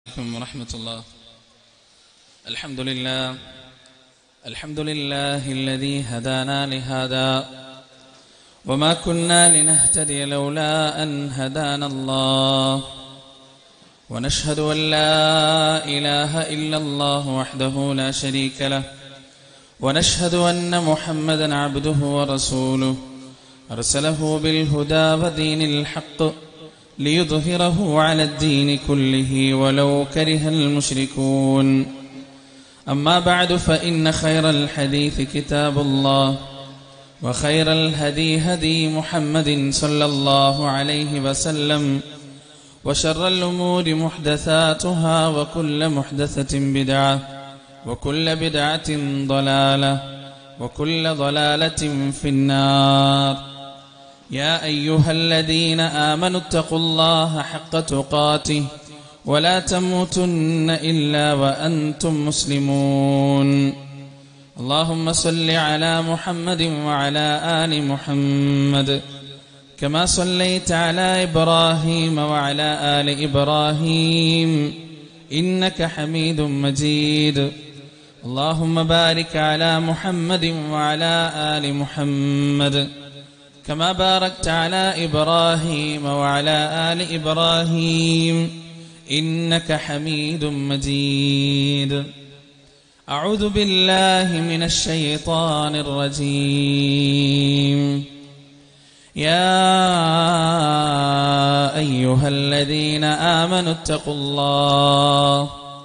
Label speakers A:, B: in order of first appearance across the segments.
A: عليكم ورحمة الله الحمد لله الحمد لله الذي هدانا لهذا وما كنا لنهتدي لولا أن هدانا الله ونشهد أن لا إله إلا الله وحده لا شريك له ونشهد أن محمدا عبده ورسوله أرسله بالهدى ودين الحق ليظهره على الدين كله ولو كره المشركون أما بعد فإن خير الحديث كتاب الله وخير الهدي هدي محمد صلى الله عليه وسلم وشر الأمور محدثاتها وكل محدثة بدعة وكل بدعة ضلالة وكل ضلالة في النار يا أيها الذين آمنوا اتقوا الله حق تقاته ولا تموتن إلا وأنتم مسلمون اللهم صل على محمد وعلى آل محمد كما صليت على إبراهيم وعلى آل إبراهيم إنك حميد مجيد اللهم بارك على محمد وعلى آل محمد كما باركت على إبراهيم وعلى آل إبراهيم إنك حميد مجيد أعوذ بالله من الشيطان الرجيم يا أيها الذين آمنوا اتقوا الله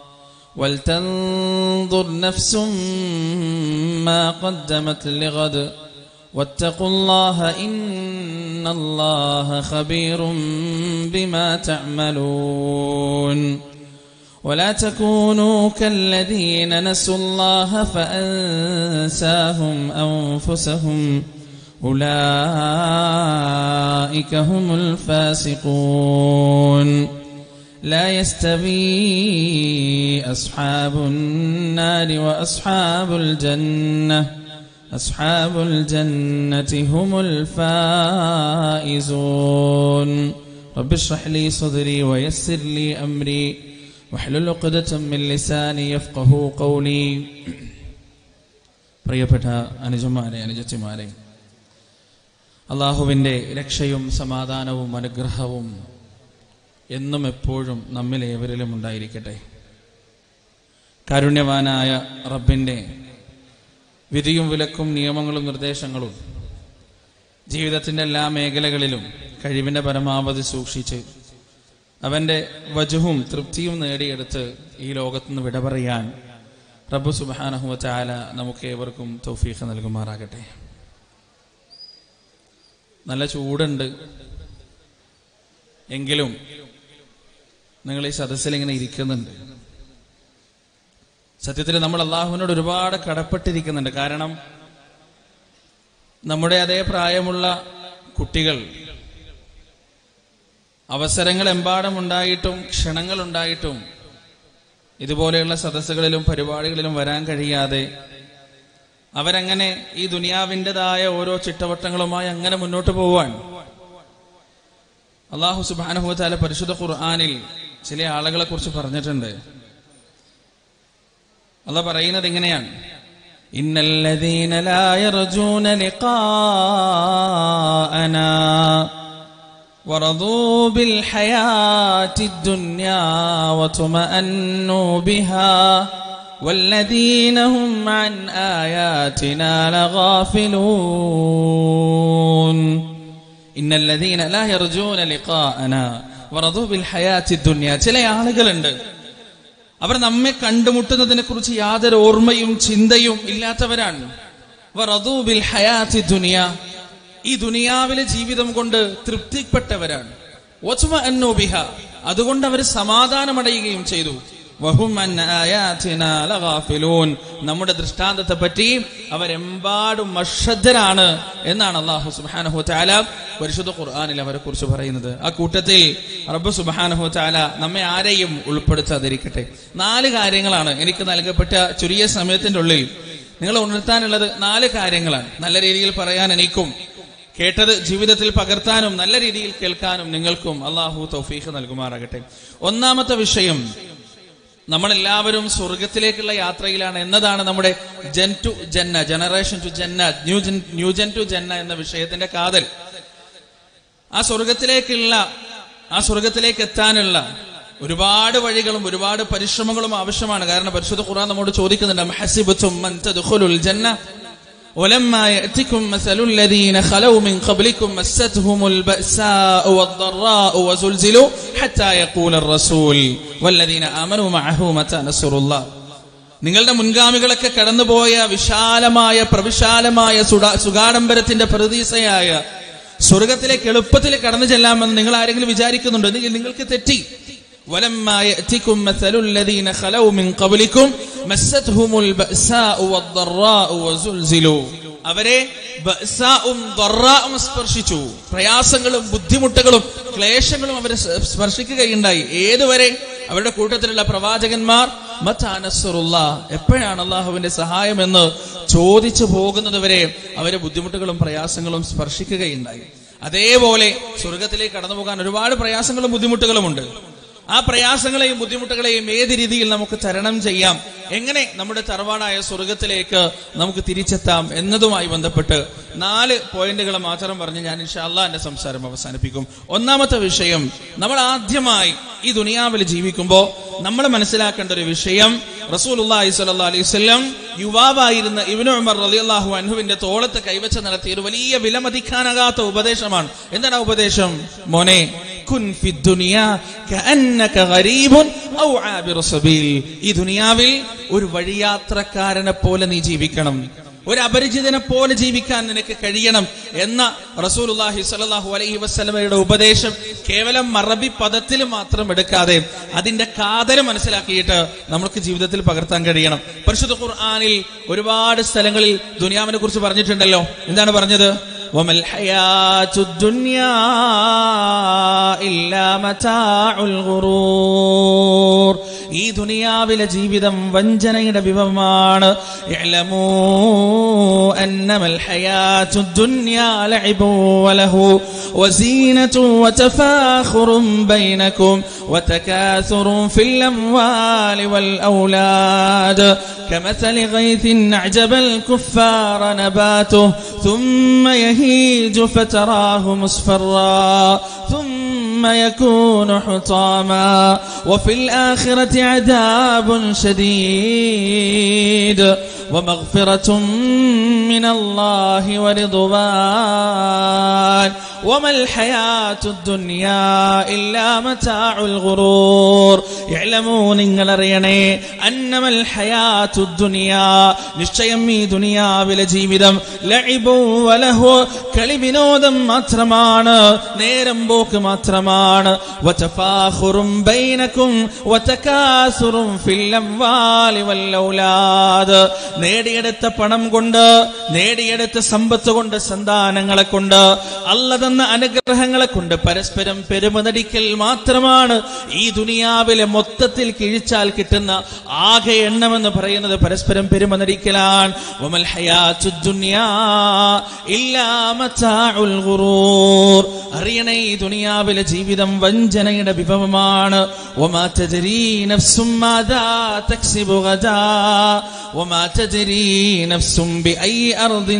A: ولتنظر نفس ما قدمت لغد واتقوا الله إن الله خبير بما تعملون ولا تكونوا كالذين نسوا الله فأنساهم أنفسهم أولئك هم الفاسقون لا يستوي أصحاب النار وأصحاب الجنة أصحاب الجنة هم الفائزون رب اشرح لي صدري ويسر لي أمري واحلل عقدة من لساني يفقه قولي പ്രിയപ്പെട്ട അനുജന്മാരെ അനുജത്തിമാരെ അള്ളാഹുവിൻ്റെ രക്ഷയും സമാധാനവും അനുഗ്രഹവും എന്നും എപ്പോഴും നമ്മിൽ ഏവരിലും ഉണ്ടായിരിക്കട്ടെ കാരുണ്യവാനായ റബ്ബിൻ്റെ വിധിയും വിലക്കും നിയമങ്ങളും നിർദ്ദേശങ്ങളും ജീവിതത്തിൻ്റെ എല്ലാ മേഖലകളിലും കഴിവിൻ്റെ പരമാവധി സൂക്ഷിച്ച് അവൻ്റെ വജുവും തൃപ്തിയും നേടിയെടുത്ത് ഈ ലോകത്തുനിന്ന് വിട പറയാൻ റബ്ബു സുബാനഹുവ ചാല നമുക്ക് ഏവർക്കും തൗഫീഖ് നൽകുമാറാകട്ടെ നല്ല ചൂടുണ്ട് എങ്കിലും നിങ്ങൾ ഈ സദസ്സിൽ ഇങ്ങനെ ഇരിക്കുന്നുണ്ട് സത്യത്തിൽ നമ്മൾ അള്ളാഹുവിനോട് ഒരുപാട് കടപ്പെട്ടിരിക്കുന്നുണ്ട് കാരണം നമ്മുടെ അതേ പ്രായമുള്ള കുട്ടികൾ അവസരങ്ങൾ എമ്പാടുമുണ്ടായിട്ടും ക്ഷണങ്ങൾ ഉണ്ടായിട്ടും ഇതുപോലെയുള്ള സദസ്സുകളിലും പരിപാടികളിലും വരാൻ കഴിയാതെ അവരങ്ങനെ ഈ ദുനിയാവിൻ്റെതായ ഓരോ ചിട്ടവട്ടങ്ങളുമായി അങ്ങനെ മുന്നോട്ട് പോവാൻ അള്ളാഹു സുബാനുഭവത്താല പരിശുദ്ധ ഖുർആാനിൽ ചില ആളുകളെ കുറിച്ച് പറഞ്ഞിട്ടുണ്ട് അല്ല പറയുന്നത് ഇങ്ങനെയാണ് ഇന്നല്ലദീന ലാ യർജൂന ലിഖാഅനാ ورضوا بالحياة الدنيا وطمأنوا بها والذين هم عن آياتنا لغافلون إن الذين لا يرجون لقاءنا ورضوا بالحياة الدنيا ചില ആളുകളുണ്ട് അവർ നമ്മെ കണ്ടുമുട്ടുന്നതിനെ കുറിച്ച് യാതൊരു ഓർമ്മയും ചിന്തയും ഇല്ലാത്തവരാണ് വറദൂബിൽ ഹയാത്തി ദുനിയ ഈ ദുനിയാവിലെ ജീവിതം കൊണ്ട് തൃപ്തിപ്പെട്ടവരാണ് ബിഹ അതുകൊണ്ട് അവർ സമാധാനമടയുകയും ചെയ്തു നമ്മുടെ ദൃഷ്ടാന്തത്തെ പറ്റി അവരെമ്പാടും അശ്രദ്ധരാണ് എന്നാണ് അള്ളാഹു സുബാനഹു ചാല പരിശുദ്ധ ഖുർആാനിൽ അവരെ കുറിച്ച് പറയുന്നത് ആ കൂട്ടത്തിൽ റബ്ബ് സുബാനഹു ചാല നമ്മെ ആരെയും ഉൾപ്പെടുത്താതിരിക്കട്ടെ നാല് കാര്യങ്ങളാണ് എനിക്ക് നൽകപ്പെട്ട ചുരുങ്ങിയ സമയത്തിന്റെ ഉള്ളിൽ നിങ്ങൾ ഉണർത്താനുള്ളത് നാല് കാര്യങ്ങളാണ് നല്ല രീതിയിൽ പറയാൻ എനിക്കും കേട്ടത് ജീവിതത്തിൽ പകർത്താനും നല്ല രീതിയിൽ കേൾക്കാനും നിങ്ങൾക്കും അള്ളാഹു തൗഫീഖ് നൽകുമാറാകട്ടെ ഒന്നാമത്തെ വിഷയം നമ്മളെല്ലാവരും സ്വർഗത്തിലേക്കുള്ള യാത്രയിലാണ് എന്നതാണ് നമ്മുടെ ജൻ ടു ജന്ന ജനറേഷൻ ടു ജന്ന new gen new gen to ജന്ന എന്ന വിഷയത്തിന്റെ കാതൽ ആ സ്വർഗത്തിലേക്കുള്ള ആ സ്വർഗത്തിലേക്ക് എത്താനുള്ള ഒരുപാട് വഴികളും ഒരുപാട് പരിശ്രമങ്ങളും ആവശ്യമാണ് കാരണം പരിശുദ്ധ ഖുർആൻ നമ്മോട് ചോദിക്കുന്നുണ്ട് "അം ഹസിബതും മൻ തദ്ഖുലുൽ ജന്ന ولما يأتكم مثل الذين خلوا من قبلكم مستهم البأساء والضراء وزلزلوا حتى يقول الرسول والذين آمنوا معه متى نصر الله നിങ്ങളുടെ മുൻഗാമികളൊക്കെ കടന്നുപോയ വിശാലമായ പ്രവിശാലമായ സുഡാ- സുഗാഡംബരത്തിന്റെ പ്രതീസയായ സ്വർഗത്തിലേക്ക് എളുപ്പത്തിൽ കടന്നു ചെല്ലാമെന്ന് നിങ്ങൾ ആരെങ്കിലും വിചാരിക്കുന്നുണ്ടോ എങ്കിൽ നിങ്ങൾക്ക് തെറ്റി ولما يأتكم مثل الذين خلوا من قبلكم مستهم البأساء والضراء وزلزلوا അവരെ ബഅസാഉം ضراءും സ്പർശിച്ചു പ്രയാസങ്ങളും ബുദ്ധിമുട്ടുകളും ക്ലേശങ്ങളും അവരെ സ് സ്പർശിക്കുകയുണ്ടായി ഏതുവരെ അവരുടെ കൂട്ടത്തിലുള്ള പ്രവാചകന്മാർ മത്താനസുറുള്ള എപ്പോഴാണ് അള്ളാഹുവിന്റെ സഹായം എന്ന് ചോദിച്ചു പോകുന്നത് വരെ അവരെ ബുദ്ധിമുട്ടുകളും പ്രയാസങ്ങളും സ്പർശിക്കുകയുണ്ടായി അതേപോലെ സ്വർഗത്തിലേക്ക് കടന്നു പോകാൻ ഒരുപാട് പ്രയാസങ്ങളും ബുദ്ധിമുട്ടുകളും ഉണ്ട് ആ പ്രയാസങ്ങളെയും ബുദ്ധിമുട്ടുകളെയും ഏത് രീതിയിൽ നമുക്ക് തരണം ചെയ്യാം എങ്ങനെ നമ്മുടെ തറവാടായ സ്വർഗത്തിലേക്ക് നമുക്ക് തിരിച്ചെത്താം എന്നതുമായി ബന്ധപ്പെട്ട് നാല് പോയിന്റുകൾ മാത്രം പറഞ്ഞ് ഞാൻ ഇൻഷാല്ല എന്റെ സംസാരം അവസാനിപ്പിക്കും ഒന്നാമത്തെ വിഷയം നമ്മൾ ആദ്യമായി ഈ ദുനിയാവിൽ ജീവിക്കുമ്പോൾ നമ്മൾ മനസ്സിലാക്കേണ്ട ഒരു വിഷയം റസൂലുള്ളാഹി സ്വല്ലല്ലാഹു അലൈഹി വസല്ലം യുവാവായിരുന്ന ഇബ്നു ഉമർ റളിയല്ലാഹു അൻഹുവിന്റെ തോളത്ത് കൈവച്ച് നടത്തിയ ഒരു വലിയ വിലമതിക്കാനാകാത്ത ഉപദേശമാണ് എന്താണ് ആ ഉപദേശം മോനെ കുൻ ഫി ദുനിയ കഅന്നക ഗരീബുൻ ഔ ആബിറു സബീൽ ഈ ദുനിയാവിൽ ഒരു വഴിയാത്രക്കാരനെ പോലെ നീ ജീവിക്കണം ഒരു അപരിചിതനെ പോലെ ജീവിക്കാൻ നിനക്ക് കഴിയണം എന്ന റസൂലുള്ളാഹി സ്വല്ലല്ലാഹു അലൈഹി വസല്ലമയുടെ ഉപദേശം കേവലം മറബി പദത്തിൽ മാത്രം എടുക്കാതെ അതിന്റെ കാതൽ മനസ്സിലാക്കിയിട്ട് നമുക്ക് ജീവിതത്തിൽ പകർത്താൻ കഴിയണം പരിശുദ്ധ ഖുർആനിൽ ഒരുപാട് സ്ഥലങ്ങളിൽ ദുനിയാവിനെ കുറിച്ച് പറഞ്ഞിട്ടുണ്ടല്ലോ എന്താണ് പറഞ്ഞത് وما الحياة الدنيا إلا متاع الغرور ഈ ദുനിയാവിലെ ജീവിതം വഞ്ചനയുടെ വിഭവമാണ് اعلموا أنما الحياة الدنيا لعب وله وزينة وتفاخر بينكم وتكاثر في الأموال والأولاد كمثل غيث أعجب الكفار نباته ثم يهيج فتراه مصفرا ثم يكون حطاما وفي الآخرة عذاب شديد ومغفرة من الله ورضوان وما الحياة الدنيا إلا متاع الغرور اعلموا നിങ്ങൾ അറിയണേ അന്നമൽ ഹയാത്തു ദുനിയ നിശ്ചയം ഈ ദുനിയാവിലെ ജീവിതം ലഇബു വലഹു കളി വിനോദം മാത്രമാണ് നേരം പോക്ക് മാത്രമാണ് വതഫാഖുറും ബൈനക്കും വതകാസുറും ഫിൽ അംവാലി വൽ ഔലാദ് നേടിയെടുത്ത പണം കൊണ്ട് നേടിയെടുത്ത സമ്പത്ത് കൊണ്ട് സന്താനങ്ങളെ കൊണ്ട് അല്ല തന്ന അനുഗ്രഹങ്ങളെ കൊണ്ട് പരസ്പരം പെരുമനടിക്കൽ മാത്രമാണ് ഈ ദുനിയാവിലെ മൊത്തത്തിൽ കിഴിച്ചാൽ കിട്ടുന്ന ആകെ എണ്ണമെന്ന് പറയുന്നത് പരസ്പരം പെരുമനടിക്കലാണ് വമൽ ഹയാത്തു ദുനിയാ ഇല്ലാ മതാഉൽ ഗുറൂർ അറിയണേ ഈ ദുനിയാവിലെ ജീവിതം വഞ്ചനയുടെ വിഭവമാണ് വമാ തദ്രീ നഫ്സും മാദാ തക്സിബു ഗദാ വമാ തദ്രീ നഫ്സും ബിഅയി അർദിൻ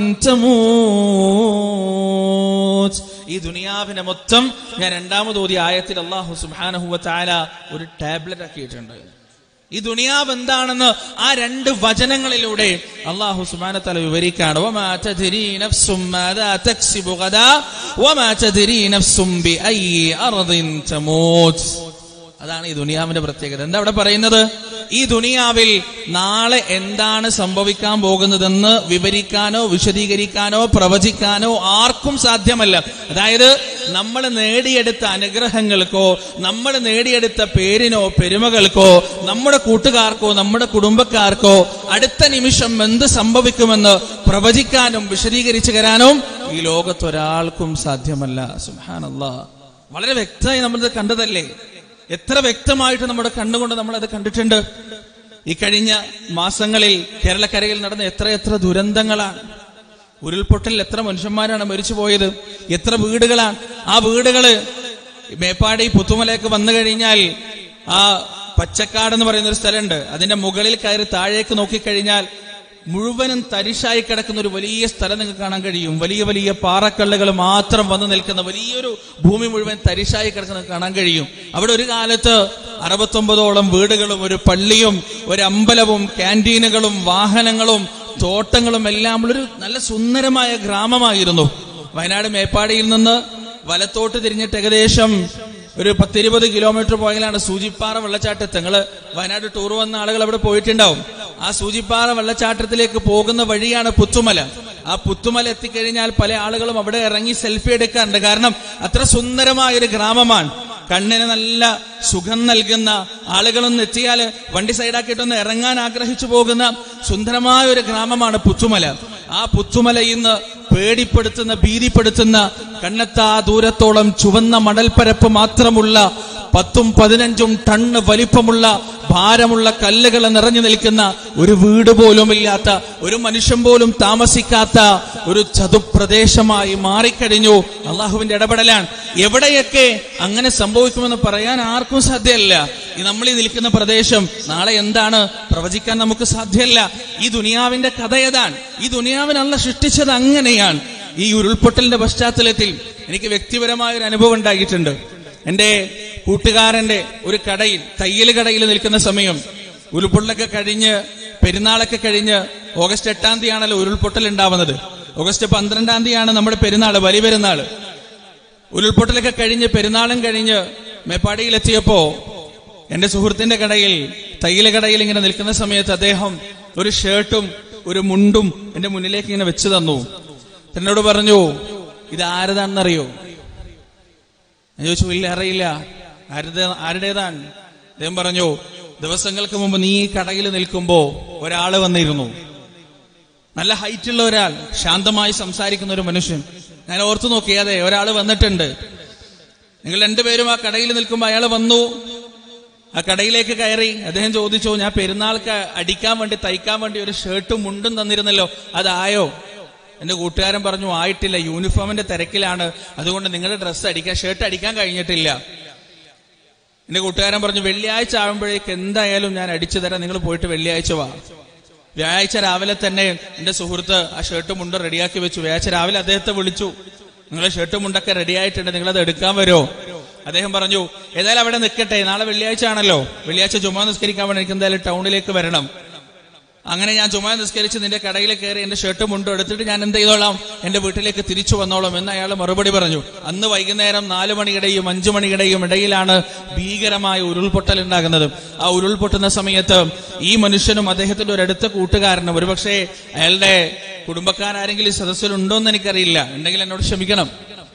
A: തമൂത് ഈ ദുനിയാവിനെ മൊത്തം ഞാൻ രണ്ടാമത് ഓതിയ ആയത്തിൽ അള്ളാഹു സുബ്ഹാനഹു വ തആല ഒരു ടാബ്ലറ്റ് ആക്കിയിട്ടുണ്ട് ഈ ദുനിയാവ് എന്താണെന്ന് ആ രണ്ട് വചനങ്ങളിലൂടെ അള്ളാഹു സുബ്ഹാനഹു തആല വിവരിക്കുകയാണ് വമാ തദ്രീ നഫ്സും മാദാ തക്സിബു ഗദാ വമാ തദ്രീ നഫ്സും ബിഅയി അർദിൻ തമൂത് അതാണ് ഈ ദുനിയാവിന്റെ പ്രത്യേകത എന്താ അവിടെ പറയുന്നത് ഈ ദുനിയാവിൽ നാളെ എന്താണ് സംഭവിക്കാൻ പോകുന്നതെന്ന് വിവരിക്കാനോ വിശദീകരിക്കാനോ പ്രവചിക്കാനോ ആർക്കും സാധ്യമല്ല അതായത് നമ്മൾ നേടിയെടുത്ത അനുഗ്രഹങ്ങൾക്കോ നമ്മൾ നേടിയെടുത്ത പേരിനോ പെരുമകൾക്കോ നമ്മുടെ കൂട്ടുകാർക്കോ നമ്മുടെ കുടുംബക്കാർക്കോ അടുത്ത നിമിഷം എന്ത് സംഭവിക്കുമെന്ന് പ്രവചിക്കാനും വിശദീകരിച്ചു തരാനും ഈ ലോകത്തൊരാൾക്കും സാധ്യമല്ല സുഹാനല്ലാ വളരെ വ്യക്തമായി നമ്മളിത് കണ്ടതല്ലേ എത്ര വ്യക്തമായിട്ട് നമ്മുടെ കണ്ണുകൊണ്ട് നമ്മൾ അത് കണ്ടിട്ടുണ്ട് ഈ കഴിഞ്ഞ മാസങ്ങളിൽ കേരളക്കരയിൽ നടന്ന എത്ര എത്ര ദുരന്തങ്ങളാണ് ഉരുൾപൊട്ടലിൽ എത്ര മനുഷ്യന്മാരാണ് മരിച്ചു പോയത് എത്ര വീടുകളാണ് ആ വീടുകള് മേപ്പാടി പുത്തുമലയൊക്കെ വന്നു കഴിഞ്ഞാൽ ആ പച്ചക്കാട് എന്ന് പറയുന്ന ഒരു സ്ഥലമുണ്ട് അതിന്റെ മുകളിൽ കയറി താഴേക്ക് നോക്കിക്കഴിഞ്ഞാൽ മുഴുവനും തരിശായി കിടക്കുന്ന ഒരു വലിയ സ്ഥലം നിങ്ങൾക്ക് കാണാൻ കഴിയും വലിയ വലിയ പാറക്കല്ലുകൾ മാത്രം വന്നു നിൽക്കുന്ന വലിയൊരു ഭൂമി മുഴുവൻ തരിശായി കിടക്കുന്നത് കാണാൻ കഴിയും അവിടെ ഒരു കാലത്ത് അറുപത്തൊമ്പതോളം വീടുകളും ഒരു പള്ളിയും ഒരു അമ്പലവും ക്യാൻറ്റീനുകളും വാഹനങ്ങളും തോട്ടങ്ങളും എല്ലാം ഉള്ളൊരു നല്ല സുന്ദരമായ ഗ്രാമമായിരുന്നു വയനാട് മേപ്പാടിയിൽ നിന്ന് വലത്തോട്ട് തിരിഞ്ഞിട്ട് ഏകദേശം ഒരു പത്തിരുപത് കിലോമീറ്റർ പോയാലാണ് സൂചിപ്പാറ വെള്ളച്ചാട്ടത്ത് നിങ്ങള് വയനാട് ടൂർ വന്ന ആളുകൾ അവിടെ പോയിട്ടുണ്ടാവും ആ സൂചിപ്പാറ വെള്ളച്ചാട്ടത്തിലേക്ക് പോകുന്ന വഴിയാണ് പുത്തുമല ആ പുത്തുമല എത്തിക്കഴിഞ്ഞാൽ പല ആളുകളും അവിടെ ഇറങ്ങി സെൽഫി എടുക്കാറുണ്ട് കാരണം അത്ര സുന്ദരമായ ഒരു ഗ്രാമമാണ് കണ്ണിന് നല്ല സുഖം നൽകുന്ന ആളുകളൊന്ന് എത്തിയാൽ വണ്ടി സൈഡാക്കിയിട്ടൊന്ന് ഇറങ്ങാൻ ആഗ്രഹിച്ചു പോകുന്ന സുന്ദരമായ ഒരു ഗ്രാമമാണ് പുത്തുമല ആ പുത്തുമല ഇന്ന് പേടിപ്പെടുത്തുന്ന ഭീതിപ്പെടുത്തുന്ന കണ്ണെത്താ ദൂരത്തോളം ചുവന്ന മണൽപ്പരപ്പ് മാത്രമുള്ള പത്തും പതിനഞ്ചും ടണ്ണ് വലിപ്പമുള്ള ഭാരമുള്ള കല്ലുകൾ നിറഞ്ഞു നിൽക്കുന്ന ഒരു വീട് പോലും ഇല്ലാത്ത ഒരു മനുഷ്യൻ പോലും താമസിക്കാത്ത ഒരു ചതുപ്രദേശമായി മാറിക്കഴിഞ്ഞു അള്ളാഹുവിന്റെ ഇടപെടലാണ് എവിടെയൊക്കെ അങ്ങനെ സംഭവിക്കുമെന്ന് പറയാൻ ആർക്കും സാധ്യമല്ല ഈ നമ്മൾ ഈ നിൽക്കുന്ന പ്രദേശം നാളെ എന്താണ് പ്രവചിക്കാൻ നമുക്ക് സാധ്യമല്ല ഈ ദുനിയാവിന്റെ കഥ ഏതാണ് ഈ ദുനിയാവിനല്ല സൃഷ്ടിച്ചത് അങ്ങനെയാണ് ഈ ഉരുൾപൊട്ടലിന്റെ പശ്ചാത്തലത്തിൽ എനിക്ക് വ്യക്തിപരമായ ഒരു അനുഭവം ഉണ്ടായിട്ടുണ്ട് എന്റെ കൂട്ടുകാരന്റെ ഒരു കടയിൽ തയ്യൽ കടയിൽ നിൽക്കുന്ന സമയം ഉരുൾപൊട്ടലൊക്കെ കഴിഞ്ഞ് പെരുന്നാളൊക്കെ കഴിഞ്ഞ് ഓഗസ്റ്റ് എട്ടാം തീയതിയാണല്ലോ ഉരുൾപൊട്ടൽ ഉണ്ടാവുന്നത് ഓഗസ്റ്റ് പന്ത്രണ്ടാം തീയതിയാണ് നമ്മുടെ പെരുന്നാൾ വലിയ പെരുന്നാൾ ഉരുൾപൊട്ടലൊക്കെ കഴിഞ്ഞ് പെരുന്നാളും കഴിഞ്ഞ് മേപ്പാടിയിലെത്തിയപ്പോ എന്റെ സുഹൃത്തിന്റെ കടയിൽ തയ്യൽ കടയിൽ ഇങ്ങനെ നിൽക്കുന്ന സമയത്ത് അദ്ദേഹം ഒരു ഷർട്ടും ഒരു മുണ്ടും എന്റെ മുന്നിലേക്ക് ഇങ്ങനെ വെച്ചു തന്നു എന്നോട് പറഞ്ഞു ഇത് ആരതാണെന്നറിയോ ഞാൻ ചോദിച്ചു ഇല്ല അറിയില്ല ആരുടെ ആരുടേതാണ് അദ്ദേഹം പറഞ്ഞു ദിവസങ്ങൾക്ക് മുമ്പ് നീ ഈ കടയിൽ നിൽക്കുമ്പോ ഒരാള് വന്നിരുന്നു നല്ല ഹൈറ്റ് ഉള്ള ഒരാൾ ശാന്തമായി സംസാരിക്കുന്ന ഒരു മനുഷ്യൻ ഞാൻ ഓർത്തു നോക്കി അതെ ഒരാൾ വന്നിട്ടുണ്ട് നിങ്ങൾ രണ്ടുപേരും ആ കടയിൽ നിൽക്കുമ്പോൾ അയാൾ വന്നു ആ കടയിലേക്ക് കയറി അദ്ദേഹം ചോദിച്ചു ഞാൻ പെരുന്നാൾക്ക് അടിക്കാൻ വേണ്ടി തയ്ക്കാൻ വേണ്ടി ഒരു ഷർട്ടും മുണ്ടും തന്നിരുന്നല്ലോ അതായോ എന്റെ കൂട്ടുകാരൻ പറഞ്ഞു ആയിട്ടില്ല യൂണിഫോമിന്റെ തിരക്കിലാണ് അതുകൊണ്ട് നിങ്ങളുടെ ഡ്രസ്സ് അടിക്കാൻ ഷർട്ട് അടിക്കാൻ കഴിഞ്ഞിട്ടില്ല എന്റെ കൂട്ടുകാരൻ പറഞ്ഞു വെള്ളിയാഴ്ച ആകുമ്പോഴേക്ക് എന്തായാലും ഞാൻ അടിച്ചു തരാം നിങ്ങൾ പോയിട്ട് വെള്ളിയാഴ്ച വാ വ്യാഴാഴ്ച രാവിലെ തന്നെ എന്റെ സുഹൃത്ത് ആ ഷർട്ടും മുണ്ടും റെഡിയാക്കി വെച്ചു വ്യാഴാഴ്ച രാവിലെ അദ്ദേഹത്തെ വിളിച്ചു നിങ്ങളെ ഷർട്ടും മുണ്ടൊക്കെ റെഡി ആയിട്ടുണ്ട് നിങ്ങളത് എടുക്കാൻ വരുമോ അദ്ദേഹം പറഞ്ഞു ഏതായാലും അവിടെ നിൽക്കട്ടെ നാളെ വെള്ളിയാഴ്ച ആണല്ലോ വെള്ളിയാഴ്ച ചുമ നിസ്കരിക്കാൻ വേണ്ടി എനിക്ക് എന്തായാലും ടൗണിലേക്ക് വരണം അങ്ങനെ ഞാൻ ചുമ നിസ്കരിച്ച് നിന്റെ കടയിൽ കയറി എന്റെ ഷർട്ടും മുണ്ടും എടുത്തിട്ട് ഞാൻ എന്ത് ചെയ്തോളാം എന്റെ വീട്ടിലേക്ക് തിരിച്ചു വന്നോളാം എന്ന് അയാൾ മറുപടി പറഞ്ഞു അന്ന് വൈകുന്നേരം നാലു മണിയുടെയും അഞ്ചു മണിയുടെയും ഇടയിലാണ് ഭീകരമായ ഉരുൾപൊട്ടൽ ഉണ്ടാകുന്നത് ആ ഉരുൾപൊട്ടുന്ന സമയത്ത് ഈ മനുഷ്യനും അദ്ദേഹത്തിന്റെ ഒരു അടുത്ത കൂട്ടുകാരനും ഒരുപക്ഷെ അയാളുടെ കുടുംബക്കാരാരെങ്കിലും ഈ സദസ്സിലുണ്ടോ എന്ന് എനിക്കറിയില്ല ഉണ്ടെങ്കിൽ എന്നോട് ക്ഷമിക്കണം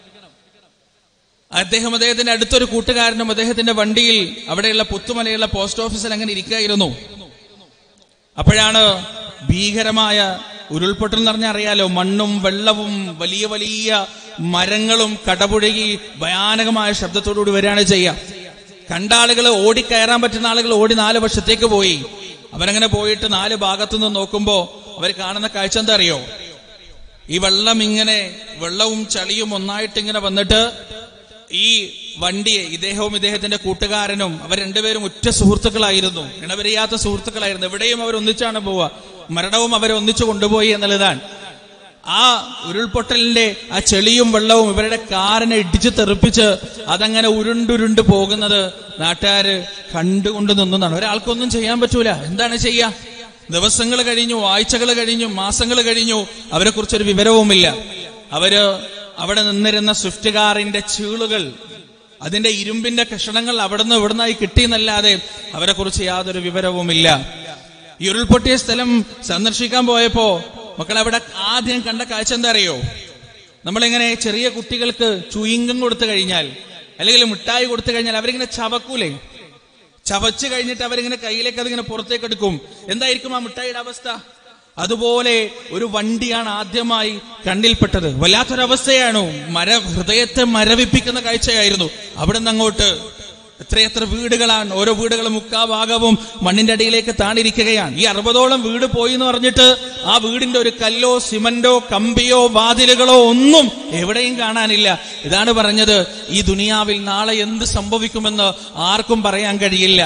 A: അദ്ദേഹം അദ്ദേഹത്തിന്റെ അടുത്തൊരു കൂട്ടുകാരനും അദ്ദേഹത്തിന്റെ വണ്ടിയിൽ അവിടെയുള്ള പുത്തുമലയുള്ള പോസ്റ്റ് ഓഫീസിൽ അങ്ങനെ ഇരിക്കായിരുന്നു അപ്പോഴാണ് ഭീകരമായ ഉരുൾപൊട്ടൽ എന്ന് പറഞ്ഞാൽ അറിയാലോ മണ്ണും വെള്ളവും വലിയ വലിയ മരങ്ങളും കടപുഴകി ഭയാനകമായ ശബ്ദത്തോടുകൂടി വരികയാണ് ചെയ്യുക കണ്ട ആളുകൾ ഓടിക്കയറാൻ പറ്റുന്ന ആളുകൾ ഓടി നാല് വർഷത്തേക്ക് പോയി അവരങ്ങനെ പോയിട്ട് നാല് ഭാഗത്തു നിന്ന് നോക്കുമ്പോ അവർ കാണുന്ന കാഴ്ച എന്താ അറിയോ ഈ വെള്ളം ഇങ്ങനെ വെള്ളവും ചളിയും ഒന്നായിട്ട് ഇങ്ങനെ വന്നിട്ട് ഈ വണ്ടിയെ ഇദ്ദേഹവും ഇദ്ദേഹത്തിന്റെ കൂട്ടുകാരനും അവർ രണ്ടുപേരും ഉറ്റ സുഹൃത്തുക്കളായിരുന്നു ഇണവരിയാത്ത സുഹൃത്തുക്കളായിരുന്നു എവിടെയും അവർ ഒന്നിച്ചാണ് പോവുക മരണവും അവരെ ഒന്നിച്ചു കൊണ്ടുപോയി എന്നുള്ളതാണ് ആ ഉരുൾപൊട്ടലിന്റെ ആ ചെളിയും വെള്ളവും ഇവരുടെ കാറിനെ ഇടിച്ചു തെറിപ്പിച്ച് അതങ്ങനെ ഉരുണ്ടുരുണ്ട് പോകുന്നത് നാട്ടുകാര് കണ്ടുകൊണ്ട് നിന്നതാണ് ഒരാൾക്കൊന്നും ചെയ്യാൻ പറ്റൂല എന്താണ് ചെയ്യാ ദിവസങ്ങൾ കഴിഞ്ഞു ആഴ്ചകൾ കഴിഞ്ഞു മാസങ്ങൾ കഴിഞ്ഞു അവരെ കുറിച്ചൊരു വിവരവുമില്ല അവര് അവിടെ നിന്നിരുന്ന സ്വിഫ്റ്റ് കാറിന്റെ ചീളുകൾ അതിന്റെ ഇരുമ്പിന്റെ കഷണങ്ങൾ അവിടുന്ന് ഇവിടുന്നായി കിട്ടിയെന്നല്ലാതെ അവരെ കുറിച്ച് യാതൊരു വിവരവുമില്ല ഈ ഉരുൾപൊട്ടിയ സ്ഥലം സന്ദർശിക്കാൻ പോയപ്പോ മക്കൾ അവിടെ ആദ്യം കണ്ട കാഴ്ച എന്താ അറിയോ നമ്മളിങ്ങനെ ചെറിയ കുട്ടികൾക്ക് ചുയിങ്കം കൊടുത്തു കഴിഞ്ഞാൽ അല്ലെങ്കിൽ മിഠായി കൊടുത്തു കഴിഞ്ഞാൽ അവരിങ്ങനെ ചവക്കൂലേ ചവച്ച് കഴിഞ്ഞിട്ട് അവരിങ്ങനെ കയ്യിലേക്ക് അതിങ്ങനെ പുറത്തേക്ക് എടുക്കും എന്തായിരിക്കും ആ മിഠായിയുടെ അവസ്ഥ അതുപോലെ ഒരു വണ്ടിയാണ് ആദ്യമായി കണ്ണിൽപ്പെട്ടത് വല്ലാത്തൊരവസ്ഥയാണ് മര ഹൃദയത്തെ മരവിപ്പിക്കുന്ന കാഴ്ചയായിരുന്നു അവിടെ നിന്ന് അങ്ങോട്ട് എത്രയെത്ര വീടുകളാണ് ഓരോ വീടുകളും മുക്കാ ഭാഗവും മണ്ണിന്റെ അടിയിലേക്ക് താണിരിക്കുകയാണ് ഈ അറുപതോളം വീട് പോയി എന്ന് പറഞ്ഞിട്ട് ആ വീടിന്റെ ഒരു കല്ലോ സിമന്റോ കമ്പിയോ വാതിലുകളോ ഒന്നും എവിടെയും കാണാനില്ല ഇതാണ് പറഞ്ഞത് ഈ ദുനിയാവിൽ നാളെ എന്ത് സംഭവിക്കുമെന്ന് ആർക്കും പറയാൻ കഴിയില്ല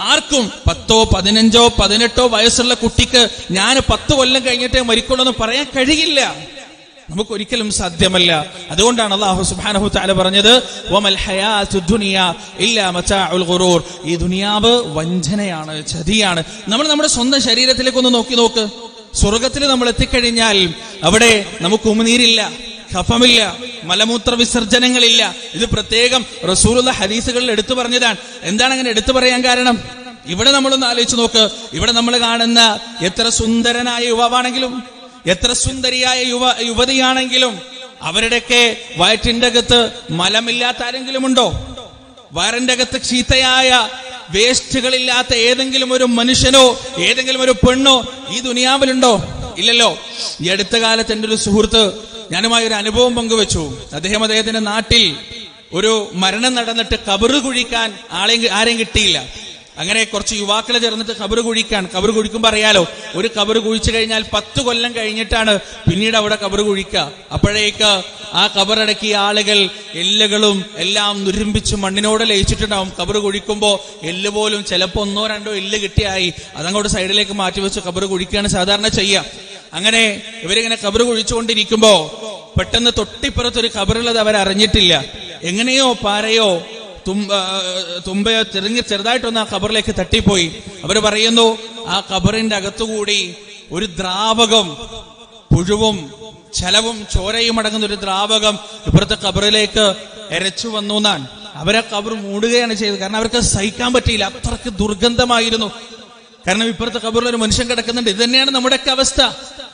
A: ആർക്കും പത്തോ പതിനഞ്ചോ പതിനെട്ടോ വയസ്സുള്ള കുട്ടിക്ക് ഞാൻ പത്ത് കൊല്ലം കഴിഞ്ഞിട്ടേ മരിക്കുള്ളൂ എന്ന് പറയാൻ കഴിയില്ല നമുക്ക് ഒരിക്കലും സാധ്യമല്ല അതുകൊണ്ടാണ് അള്ളാഹു സുബ്ഹാനഹു തആല പറഞ്ഞത് വമൽ ഹയാത്തു ദുനിയ ഇല്ലാ മതാഉൽ ഖുറൂർ ഈ ദുനിയാവ് വഞ്ചനയാണ് ചതിയാണ് നമ്മൾ നമ്മുടെ സ്വന്തം ശരീരത്തിലേക്ക് ഒന്ന് നോക്കി നോക്ക് സ്വർഗത്തിൽ നമ്മൾ എത്തിക്കഴിഞ്ഞാൽ അവിടെ നമുക്ക് ഉമിനീരില്ല കഫമില്ല മലമൂത്ര വിസർജനങ്ങളില്ല ഇത് പ്രത്യേകം റസൂലുള്ള ഹദീസുകളിൽ എടുത്തു പറഞ്ഞതാണ് എന്താണ് അങ്ങനെ എടുത്തു പറയാൻ കാരണം ഇവിടെ നമ്മളൊന്ന് ആലോചിച്ച് നോക്ക് ഇവിടെ നമ്മൾ കാണുന്ന എത്ര സുന്ദരനായ യുവാവാണെങ്കിലും എത്ര സുന്ദരിയായ യുവ യുവതിയാണെങ്കിലും അവരുടെയൊക്കെ വയറ്റിന്റെ അകത്ത് മലമില്ലാത്ത ആരെങ്കിലും ഉണ്ടോ വയറിന്റെ അകത്ത് ചീത്തയായ വേസ്റ്റുകളില്ലാത്ത ഏതെങ്കിലും ഒരു മനുഷ്യനോ ഏതെങ്കിലും ഒരു പെണ്ണോ ഈ ദുനിയാവിലുണ്ടോ ഇല്ലല്ലോ ഈ അടുത്ത കാലത്ത് എൻ്റെ ഒരു സുഹൃത്ത് ഞാനുമായി ഒരു അനുഭവം പങ്കുവെച്ചു അദ്ദേഹം അദ്ദേഹത്തിന്റെ നാട്ടിൽ ഒരു മരണം നടന്നിട്ട് കബറ് കുഴിക്കാൻ ആളെ ആരെയും കിട്ടിയില്ല അങ്ങനെ കുറച്ച് യുവാക്കളെ ചേർന്നിട്ട് കബറ് കുഴിക്കാൻ കബറ് കുഴിക്കുമ്പോൾ അറിയാലോ ഒരു കബറ് കുഴിച്ചു കഴിഞ്ഞാൽ പത്ത് കൊല്ലം കഴിഞ്ഞിട്ടാണ് പിന്നീട് അവിടെ കബറ് കുഴിക്കുക അപ്പോഴേക്ക് ആ കബറടക്കിയ ആളുകൾ എല്ലുകളും എല്ലാം നുരുമ്പിച്ച് മണ്ണിനോട് ലയിച്ചിട്ടുണ്ടാവും കബറ് കുഴിക്കുമ്പോൾ എല്ല് പോലും ചിലപ്പോൾ ഒന്നോ രണ്ടോ എല്ല് കിട്ടിയായി അതങ്ങോട്ട് സൈഡിലേക്ക് മാറ്റി വെച്ച് കബറ് കുഴിക്കുകയാണ് സാധാരണ ചെയ്യുക അങ്ങനെ ഇവരിങ്ങനെ കബറ് കുഴിച്ചുകൊണ്ടിരിക്കുമ്പോ പെട്ടെന്ന് തൊട്ടിപ്പുറത്ത് ഒരു കബറുള്ളത് അവർ അറിഞ്ഞിട്ടില്ല എങ്ങനെയോ പാരയോ തുമ്പ തുമ്പയോ ചെറുങ്ങി ചെറുതായിട്ടൊന്ന് ആ ഖബറിലേക്ക് തട്ടിപ്പോയി അവർ പറയുന്നു ആ ഖബറിന്റെ അകത്തുകൂടി ഒരു ദ്രാവകം പുഴുവും ചലവും ചോരയും അടങ്ങുന്ന ഒരു ദ്രാവകം ഇപ്പുറത്തെ ഖബറിലേക്ക് എരച്ചു വന്നു എന്നാണ് അവരെ ഖബർ മൂടുകയാണ് ചെയ്തത് കാരണം അവർക്ക് സഹിക്കാൻ പറ്റിയില്ല അത്രക്ക് ദുർഗന്ധമായിരുന്നു കാരണം ഇപ്പുറത്തെ ഖബറിൽ ഒരു മനുഷ്യൻ കിടക്കുന്നുണ്ട് ഇത് തന്നെയാണ് നമ്മുടെയൊക്കെ അവസ്ഥ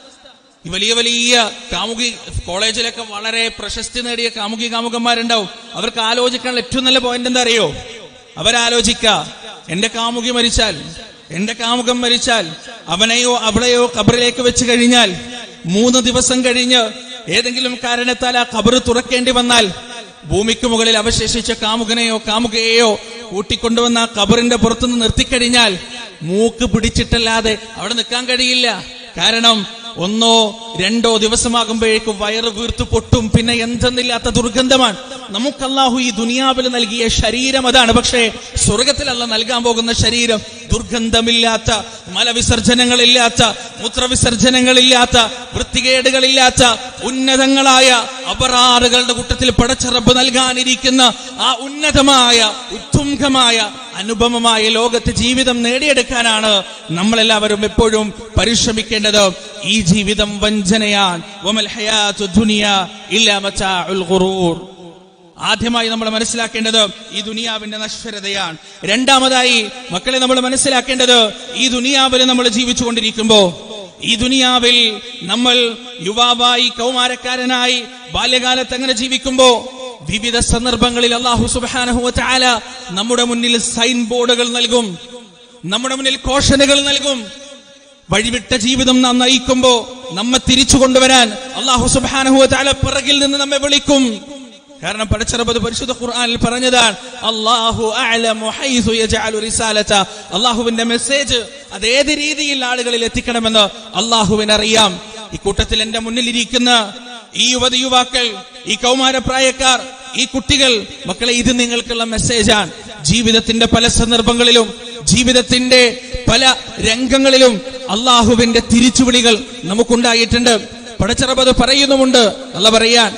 A: ഈ വലിയ വലിയ കാമുകി കോളേജിലൊക്കെ വളരെ പ്രശസ്തി നേടിയ കാമുകി കാമുകന്മാരുണ്ടാവും അവർക്ക് ആലോചിക്കാനുള്ള ഏറ്റവും നല്ല പോയിന്റ് എന്താ അറിയോ അവരാലോചിക്ക എന്റെ കാമുകി മരിച്ചാൽ എന്റെ കാമുകൻ മരിച്ചാൽ അവനെയോ അവളെയോ കബറിലേക്ക് വെച്ച് കഴിഞ്ഞാൽ മൂന്ന് ദിവസം കഴിഞ്ഞ് ഏതെങ്കിലും കാരണത്താൽ ആ കബർ തുറക്കേണ്ടി വന്നാൽ ഭൂമിക്ക് മുകളിൽ അവശേഷിച്ച കാമുകനെയോ കാമുകയെയോ കൂട്ടിക്കൊണ്ടുവന്ന ആ കബറിന്റെ പുറത്തുനിന്ന് നിർത്തിക്കഴിഞ്ഞാൽ മൂക്ക് പിടിച്ചിട്ടല്ലാതെ അവിടെ നിൽക്കാൻ കഴിയില്ല കാരണം ഒന്നോ രണ്ടോ ദിവസമാകുമ്പോഴേക്കും വയറ് വീർത്തു പൊട്ടും പിന്നെ എന്തെന്നില്ലാത്ത ദുർഗന്ധമാണ് നമുക്ക് അല്ലാഹു ഈ ദുനിയാവിൽ നൽകിയ ശരീരം അതാണ് പക്ഷേ സ്വർഗത്തിലല്ല നൽകാൻ പോകുന്ന ശരീരം ദുർഗന്ധമില്ലാത്ത മലവിസർജനങ്ങളില്ലാത്ത മൂത്രവിസർജനങ്ങളില്ലാത്ത വൃത്തികേടുകളില്ലാത്ത ഉന്നതങ്ങളായ അപറാറുകളുടെ കൂട്ടത്തിൽ പടച്ചറബ് നൽകാനിരിക്കുന്ന ആ ഉന്നതമായ ഉത്തുംഗമായ അനുപമമായ ലോകത്ത് ജീവിതം നേടിയെടുക്കാനാണ് നമ്മളെല്ലാവരും എപ്പോഴും പരിശ്രമിക്കേണ്ടത് ഈ ജീവിതം വഞ്ചനയാൻ വമൽ ഹയാത്തു ദുനിയ ഇല്ലാ മതാഉൽ ഖുറൂർ ആദ്യമായി നമ്മൾ മനസ്സിലാക്കേണ്ടത് ഈ ദുനിയാവിന്റെ നശ്വരതയാണ് രണ്ടാമതായി മക്കളെ നമ്മൾ മനസ്സിലാക്കേണ്ടത് ഈ ദുനിയാവിൽ നമ്മൾ ജീവിച്ചുകൊണ്ടിരിക്കുമ്പോ ഈ ദുനിയാവിൽ നമ്മൾ യുവാവായി കൗമാരക്കാരനായി ബാല്യകാലത്ത് അങ്ങനെ ജീവിക്കുമ്പോ വിവിധ സന്ദർഭങ്ങളിൽ അള്ളാഹു സുബാനഹു ചാല നമ്മുടെ മുന്നിൽ സൈൻ ബോർഡുകൾ നൽകും നമ്മുടെ മുന്നിൽ കോഷനുകൾ നൽകും വഴിവിട്ട ജീവിതം നാം നയിക്കുമ്പോ നമ്മെ തിരിച്ചു കൊണ്ടുവരാൻ അള്ളാഹു സുബാനഹു ചാല പിറകിൽ നിന്ന് നമ്മെ വിളിക്കും കാരണം പഠിച്ചറബത് പരിശുദ്ധ ഖുർആനിൽ പറഞ്ഞതാണ് അള്ളാഹു അഅലമു ഹൈസു യജഅലു റിസാലത അള്ളാഹുവിന്റെ മെസ്സേജ് അത് ഏത് രീതിയിൽ ആളുകളിൽ എത്തിക്കണമെന്ന് അള്ളാഹുവിന് അറിയാം ഈ കൂട്ടത്തിൽ എന്റെ മുന്നിൽ ഇരിക്കുന്ന ഈ യുവതി യുവാക്കൾ ഈ കൗമാരപ്രായക്കാർ ഈ കുട്ടികൾ മക്കളെ ഇത് നിങ്ങൾക്കുള്ള മെസ്സേജാണ് ജീവിതത്തിന്റെ പല സന്ദർഭങ്ങളിലും ജീവിതത്തിന്റെ പല രംഗങ്ങളിലും അള്ളാഹുവിന്റെ തിരിച്ചുവിളികൾ നമുക്കുണ്ടായിട്ടുണ്ട് പടച്ചറബത് പറയുന്നുമുണ്ട് അല്ല പറയാൻ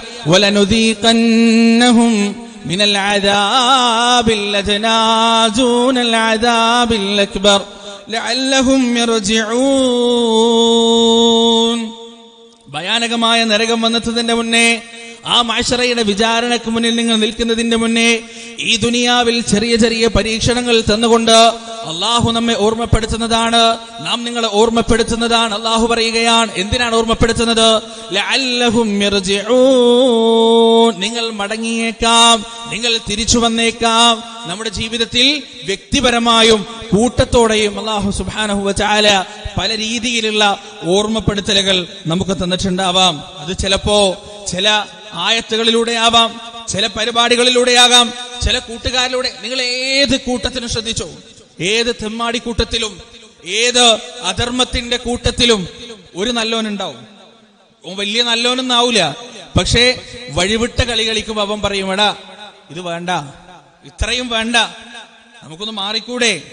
A: وَلَنُذِيقَنَّهُمْ من العذاب الأدنى دون العذاب الأكبر لعلهم يرجعون ഭയാനകമായ നരകം വന്നെത്തുന്നതിന്റെ മുന്നേ ആ മാഷറയുടെ വിചാരണക്ക് മുന്നിൽ നിങ്ങൾ നിൽക്കുന്നതിന്റെ മുന്നേ ഈ ദുനിയാവിൽ ചെറിയ ചെറിയ പരീക്ഷണങ്ങൾ തന്നുകൊണ്ട് അള്ളാഹു നമ്മെ ഓർമ്മപ്പെടുത്തുന്നതാണ് നാം നിങ്ങളെ ഓർമ്മപ്പെടുത്തുന്നതാണ് അള്ളാഹു പറയുകയാണ് എന്തിനാണ് ഓർമ്മപ്പെടുത്തുന്നത് ലഅല്ലഹും യർജിഊൻ. നിങ്ങൾ മടങ്ങിയേക്കാം നിങ്ങൾ തിരിച്ചു വന്നേക്കാം നമ്മുടെ ജീവിതത്തിൽ വ്യക്തിപരമായും കൂട്ടത്തോടെയും അള്ളാഹു സുബാനഹു ചാല പല രീതിയിലുള്ള ഓർമ്മപ്പെടുത്തലുകൾ നമുക്ക് തന്നിട്ടുണ്ടാവാം അത് ചിലപ്പോ ചില ആയത്തുകളിലൂടെ ആവാം ചില പരിപാടികളിലൂടെയാകാം ചില കൂട്ടുകാരിലൂടെ നിങ്ങൾ ഏത് കൂട്ടത്തിനും ശ്രദ്ധിച്ചോ ഏത് തെമ്മാടി കൂട്ടത്തിലും ഏത് അധർമ്മത്തിന്റെ കൂട്ടത്തിലും ഒരു നല്ലോനുണ്ടാവും ഓൻ വലിയ നല്ലോനൊന്നും ആവൂല പക്ഷേ വഴിവിട്ട കളി കളിക്കുമ്പോ അവൻ പറയും എടാ ഇത് വേണ്ട ഇത്രയും വേണ്ട നമുക്കൊന്ന് മാറിക്കൂടെ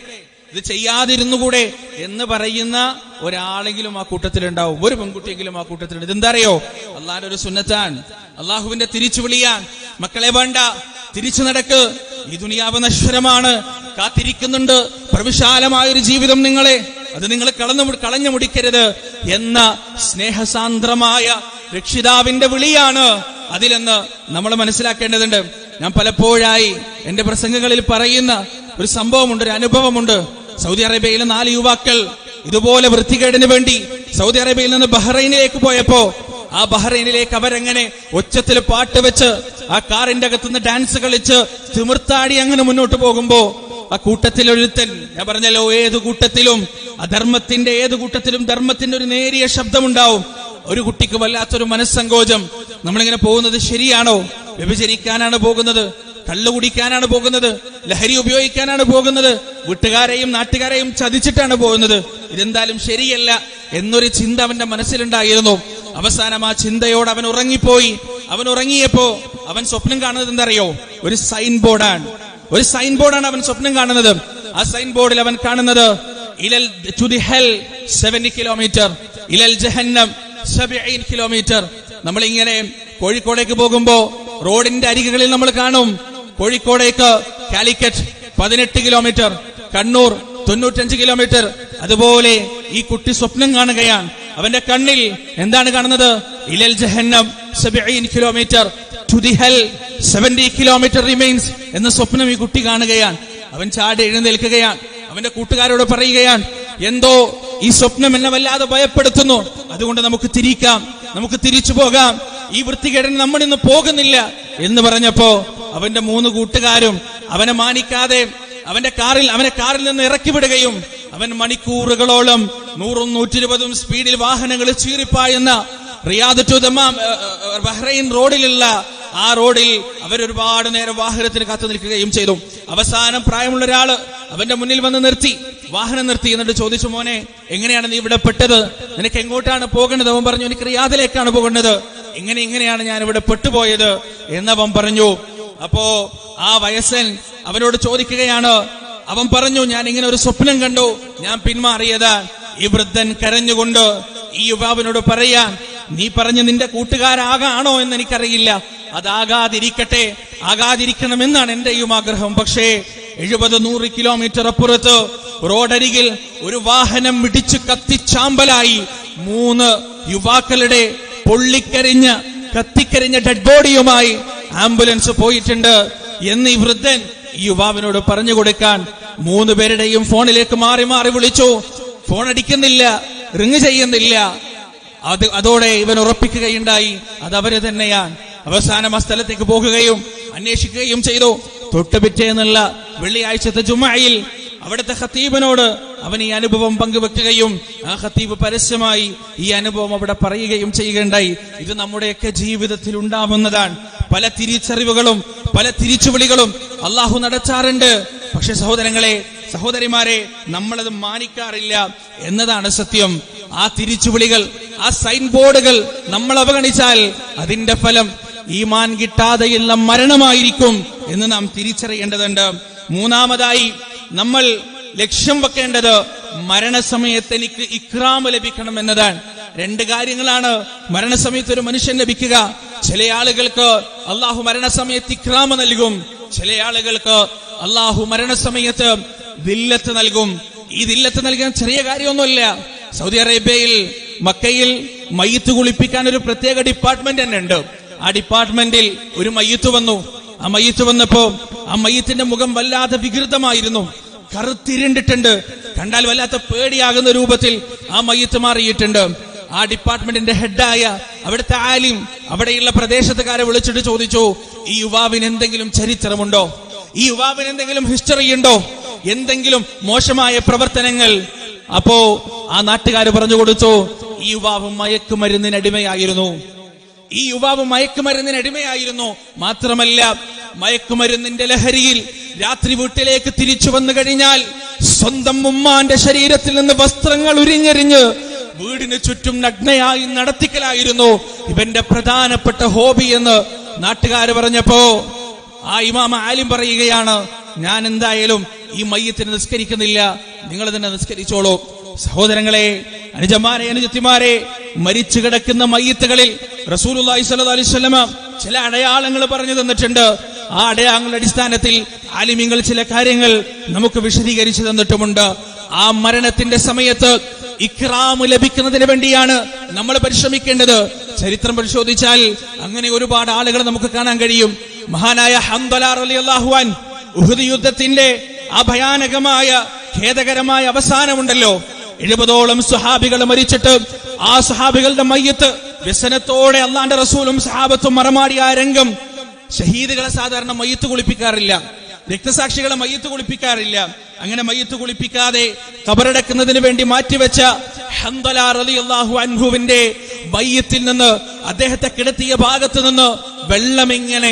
A: ഇത് ചെയ്യാതിരുന്നുകൂടെ എന്ന് പറയുന്ന ഒരാളെങ്കിലും ആ കൂട്ടത്തിലുണ്ടാവും ഒരു പെൺകുട്ടിയെങ്കിലും ആ കൂട്ടത്തിലുണ്ട് ഇതെന്താ അറിയോ അള്ളാഹിന്റെ ഒരു സുന്നത്താൻ അള്ളാഹുവിന്റെ തിരിച്ചു വിളിയാൻ മക്കളെ വേണ്ട തിരിച്ചു നടക്ക് ഈ ദുനിയാവ് നശ്വരമാണ് കാത്തിരിക്കുന്നുണ്ട് പ്രവിശാലമായ ഒരു ജീവിതം നിങ്ങളെ അത് നിങ്ങൾ കളഞ്ഞു മുടി- കളഞ്ഞു മുടിക്കരുത് എന്ന സ്നേഹസാന്ദ്രമായ രക്ഷിതാവിന്റെ വിളിയാണ് അതിലെന്ന് നമ്മൾ മനസ്സിലാക്കേണ്ടതുണ്ട് ഞാൻ പലപ്പോഴായി എന്റെ പ്രസംഗങ്ങളിൽ പറയുന്ന ഒരു സംഭവമുണ്ട് ഒരു അനുഭവമുണ്ട് സൗദി അറേബ്യയിലെ നാല് യുവാക്കൾ ഇതുപോലെ വൃത്തികേടിന് വേണ്ടി സൗദി അറേബ്യയിൽ നിന്ന് ബഹ്റൈനിലേക്ക് പോയപ്പോ ആ ബഹ്റൈനിലേക്ക് അവരെങ്ങനെ ഒച്ചത്തിൽ പാട്ട് വെച്ച് ആ കാറിന്റെ അകത്തുനിന്ന് ഡാൻസ് കളിച്ച് തിമിർത്താടി അങ്ങനെ മുന്നോട്ട് പോകുമ്പോ ആ കൂട്ടത്തിൽ ഒരുത്തൻ ഞാൻ പറഞ്ഞല്ലോ ഏത് കൂട്ടത്തിലും അധർമ്മത്തിന്റെ ഏത് കൂട്ടത്തിലും ധർമ്മത്തിന്റെ ഒരു നേരിയ ശബ്ദമുണ്ടാവും ഒരു കുട്ടിക്ക് വല്ലാത്തൊരു മനസ്സങ്കോചം നമ്മളിങ്ങനെ പോകുന്നത് ശരിയാണോ വ്യഭിചരിക്കാനാണ് പോകുന്നത് കള്ളു കുടിക്കാനാണ് പോകുന്നത് ലഹരി ഉപയോഗിക്കാനാണ് പോകുന്നത് വീട്ടുകാരെയും നാട്ടുകാരെയും ചതിച്ചിട്ടാണ് പോകുന്നത് ഇതെന്തായാലും ശരിയല്ല എന്നൊരു ചിന്ത അവന്റെ മനസ്സിലുണ്ടായിരുന്നു അവസാനം ആ ചിന്തയോട് അവൻ ഉറങ്ങിപ്പോയി അവൻ ഉറങ്ങിയപ്പോ അവൻ സ്വപ്നം കാണുന്നത് എന്തറിയോ ഒരു സൈൻ ബോർഡാണ് ഒരു സൈൻ ബോർഡാണ് അവൻ സ്വപ്നം കാണുന്നത് ആ സൈൻ ബോർഡിൽ അവൻ കാണുന്നത് ഇലൽ to the hell seventy kilometre ഇലൽ ജഹന്നം സെവൻ കിലോമീറ്റർ നമ്മൾ ഇങ്ങനെ കോഴിക്കോടേക്ക് പോകുമ്പോ റോഡിന്റെ അരികുകളിൽ നമ്മൾ കാണും കോഴിക്കോടേക്ക് കാലിക്കറ്റ് പതിനെട്ട് കിലോമീറ്റർ കണ്ണൂർ തൊണ്ണൂറ്റഞ്ച് കിലോമീറ്റർ അതുപോലെ ഈ കുട്ടി സ്വപ്നം കാണുകയാണ് അവന്റെ കണ്ണിൽ എന്താണ് കാണുന്നത് ഇലൽ ജഹന്നം seven kilometre to the hell seventy kilometre remains എന്ന സ്വപ്നം ഈ കുട്ടി കാണുകയാണ് അവൻ ചാടി എഴുന്നേൽക്കുകയാണ് അവന്റെ കൂട്ടുകാരോട് പറയുകയാണ് എന്തോ ഈ സ്വപ്നം എന്നെ വല്ലാതെ ഭയപ്പെടുത്തുന്നു അതുകൊണ്ട് നമുക്ക് തിരിക്കാം നമുക്ക് തിരിച്ചു പോകാം ഈ വൃത്തികേടൻ നമ്മൾ ഇന്ന് പോകുന്നില്ല എന്ന് പറഞ്ഞപ്പോ അവന്റെ മൂന്ന് കൂട്ടുകാരും അവനെ മാനിക്കാതെ അവന്റെ കാറിൽ അവനെ കാറിൽ നിന്ന് ഇറക്കി വിടുകയും അവൻ മണിക്കൂറുകളോളം നൂറും നൂറ്റിരുപതും സ്പീഡിൽ വാഹനങ്ങൾ ചീറിപ്പായുന്ന റിയാദ് ടു ദമാം ഏഹ്, ഏഹ്, ബഹ്റൈൻ റോഡിലുള്ള ആ റോഡിൽ അവരൊരുപാട് നേരം വാഹനത്തിന് കാത്തു നിൽക്കുകയും ചെയ്തു അവസാനം പ്രായമുള്ള ഒരാള് അവന്റെ മുന്നിൽ വന്ന് നിർത്തി വാഹനം നിർത്തി എന്നിട്ട് ചോദിച്ചു മോനെ എങ്ങനെയാണ് നീ ഇവിടെ പെട്ടത് നിനക്ക് എങ്ങോട്ടാണ് പോകേണ്ടത് അവൻ പറഞ്ഞു എനിക്ക് റിയാദിലേക്കാണ് പോകേണ്ടത് എങ്ങനെ എങ്ങനെയാണ് ഞാൻ ഇവിടെ പെട്ടുപോയത് എന്നവൻ പറഞ്ഞു അപ്പോ ആ വയസ്സൻ അവനോട് ചോദിക്കുകയാണ് അവൻ പറഞ്ഞു ഞാൻ ഇങ്ങനെ ഒരു സ്വപ്നം കണ്ടു ഞാൻ പിന്മാറിയത് ഈ വൃദ്ധൻ കരഞ്ഞുകൊണ്ട് ഈ യുവാവിനോട് പറയാൻ നീ പറഞ്ഞ നിന്റെ കൂട്ടുകാരാകാണോ എന്ന് എനിക്കറിയില്ല അതാകാതിരിക്കട്ടെ ആകാതിരിക്കണമെന്നാണ് എന്റെയും ആഗ്രഹം പക്ഷേ എഴുപത് നൂറ് കിലോമീറ്റർ അപ്പുറത്ത് റോഡരികിൽ ഒരു വാഹനം ഇടിച്ച് കത്തിച്ചാമ്പലായി മൂന്ന് യുവാക്കളുടെ പൊള്ളിക്കരിഞ്ഞ കത്തിക്കരിഞ്ഞ ഡെഡ് ബോഡിയുമായി ആംബുലൻസ് പോയിട്ടുണ്ട് എന്ന് ഈ വൃദ്ധൻ ഈ യുവാവിനോട് പറഞ്ഞു കൊടുക്കാൻ മൂന്ന് പേരുടെയും ഫോണിലേക്ക് മാറി മാറി വിളിച്ചു ഫോൺ അടിക്കുന്നില്ല റിങ് ചെയ്യുന്നില്ല അത് അതോടെ ഇവൻ ഉറപ്പിക്കുകയുണ്ടായി അത് അവര് തന്നെയാണ് അവസാനം ആ സ്ഥലത്തേക്ക് പോകുകയും അന്വേഷിക്കുകയും ചെയ്തു തൊട്ട് പിറ്റേന്നുള്ള വെള്ളിയാഴ്ചത്തെ ജുമയിൽ അവിടുത്തെ ഖത്തീബിനോട് അവൻ ഈ അനുഭവം പങ്കുവെക്കുകയും ആ ഖത്തീബ് പരസ്യമായി ഈ അനുഭവം അവിടെ പറയുകയും ചെയ്യുകയുണ്ടായി ഇത് നമ്മുടെയൊക്കെ ജീവിതത്തിൽ ഉണ്ടാവുന്നതാണ് പല തിരിച്ചറിവുകളും പല തിരിച്ചുവിളികളും അള്ളാഹു നടത്താറുണ്ട് പക്ഷെ സഹോദരങ്ങളെ സഹോദരിമാരെ നമ്മളത് മാനിക്കാറില്ല എന്നതാണ് സത്യം ആ തിരിച്ചുവിളികൾ ആ സൈൻ ബോർഡുകൾ നമ്മൾ അവഗണിച്ചാൽ അതിന്റെ ഫലം ഈമാൻ കിട്ടാതെയുള്ള മരണമായിരിക്കും എന്ന് നാം തിരിച്ചറിയേണ്ടതുണ്ട് മൂന്നാമതായി നമ്മൾ ലക്ഷ്യം വെക്കേണ്ടത് മരണസമയത്ത് എനിക്ക് ഇക്രാമ് ലഭിക്കണം എന്നതാണ് രണ്ട് കാര്യങ്ങളാണ് മരണസമയത്ത് ഒരു മനുഷ്യൻ ലഭിക്കുക ചില ആളുകൾക്ക് അള്ളാഹു മരണസമയത്ത് ഇക്രാമ് നൽകും ചില ആളുകൾക്ക് അള്ളാഹു മരണസമയത്ത് ദില്ലത്ത് നൽകും ഈ ദില്ലത്ത് നൽകാൻ ചെറിയ കാര്യമൊന്നുമില്ല സൗദി അറേബ്യയിൽ മക്കയിൽ മയ്യത്ത് കുളിപ്പിക്കാൻ ഒരു പ്രത്യേക ഡിപ്പാർട്ട്മെന്റ് തന്നെ ഉണ്ട് ആ ഡിപ്പാർട്ട്മെന്റിൽ ഒരു മയ്യത്ത് വന്നു ആ മയ്യത്ത് വന്നപ്പോ ആ മയ്യത്തിന്റെ മുഖം വല്ലാതെ വികൃതമായിരുന്നു കറുത്തിരുണ്ടിട്ടുണ്ട് കണ്ടാൽ വല്ലാത്ത പേടിയാകുന്ന രൂപത്തിൽ ആ മയ്യത്ത് മാറിയിട്ടുണ്ട് ആ ഡിപ്പാർട്ട്മെന്റിന്റെ ഹെഡായ അവിടുത്തെ ആലിം അവിടെയുള്ള പ്രദേശത്തുകാരെ വിളിച്ചിട്ട് ചോദിച്ചു ഈ യുവാവിന് എന്തെങ്കിലും ചരിത്രമുണ്ടോ ഈ യുവാവിന് എന്തെങ്കിലും ഹിസ്റ്ററി ഉണ്ടോ എന്തെങ്കിലും മോശമായ പ്രവർത്തനങ്ങൾ അപ്പോ ആ നാട്ടുകാർ പറഞ്ഞു കൊടുത്തു ഈ യുവാവ് മയക്കുമരുന്നിന് അടിമയായിരുന്നു ഈ യുവാവ് മയക്കുമരുന്നിന് അടിമയായിരുന്നു മാത്രമല്ല മയക്കുമരുന്നിന്റെ ലഹരിയിൽ രാത്രി വീട്ടിലേക്ക് തിരിച്ചു വന്നു കഴിഞ്ഞാൽ സ്വന്തം ഉമ്മാന്റെ ശരീരത്തിൽ നിന്ന് വസ്ത്രങ്ങൾ ഉരിഞ്ഞെറിഞ്ഞ് വീടിന് ചുറ്റും നഗ്നയായി നടത്തിക്കലായിരുന്നു ഇവന്റെ പ്രധാനപ്പെട്ട ഹോബി എന്ന് നാട്ടുകാർ പറഞ്ഞപ്പോ ആ ഇമാമ ആലിം പറയുകയാണ് ഞാൻ എന്തായാലും ഈ മയ്യത്തിന് നിസ്കരിക്കുന്നില്ല നിങ്ങൾ തന്നെ നിസ്കരിച്ചോളൂ സഹോദരങ്ങളെ അനുജന്മാരെ അനുജത്തിമാരെ മരിച്ചു കിടക്കുന്ന മയ്യത്തുകളിൽ റസൂലുള്ളാഹി സ്വല്ലല്ലാഹു അലൈഹി വസല്ലമ ചില അടയാളങ്ങൾ പറഞ്ഞു തന്നിട്ടുണ്ട് ആ അടയാളങ്ങളുടെ അടിസ്ഥാനത്തിൽ ആലിമ്യങ്ങൾ ചില കാര്യങ്ങൾ നമുക്ക് വിശദീകരിച്ചു തന്നിട്ടുമുണ്ട് ആ മരണത്തിന്റെ സമയത്ത് ഇക്റാം ലഭിക്കുന്നതിന് വേണ്ടിയാണ് നമ്മൾ പരിശ്രമിക്കേണ്ടത് ചരിത്രം പരിശോധിച്ചാൽ അങ്ങനെ ഒരുപാട് ആളുകൾ നമുക്ക് കാണാൻ കഴിയും മഹാനായ ഹംദലാർ അലി അള്ളാഹുവാൻ ഉഹുദ് യുദ്ധത്തിന്റെ ആ ഭയാനകമായ ഖേദകരമായ അവസാനമുണ്ടല്ലോ എഴുപതോളം സുഹാബികൾ മരിച്ചിട്ട് ആ സുഹാബികളുടെ മയ്യത്ത് വ്യസനത്തോടെ അള്ളാന്റെ റസൂലും സഹാബത്തും മറമാടിയ ആ രംഗം ഷഹീദുകളെ സാധാരണ മയ്യത്ത് കുളിപ്പിക്കാറില്ല രക്തസാക്ഷികളെ മയ്യത്ത് കുളിപ്പിക്കാറില്ല അങ്ങനെ മയ്യത്ത് കുളിപ്പിക്കാതെ കബറടക്കുന്നതിന് വേണ്ടി മാറ്റിവെച്ച ഹന്തലാർ അലി അള്ളാഹു അൻഹുവിന്റെ മയ്യത്തിൽ നിന്ന് അദ്ദേഹത്തെ കിടത്തിയ ഭാഗത്ത് നിന്ന് വെള്ളം ഇങ്ങനെ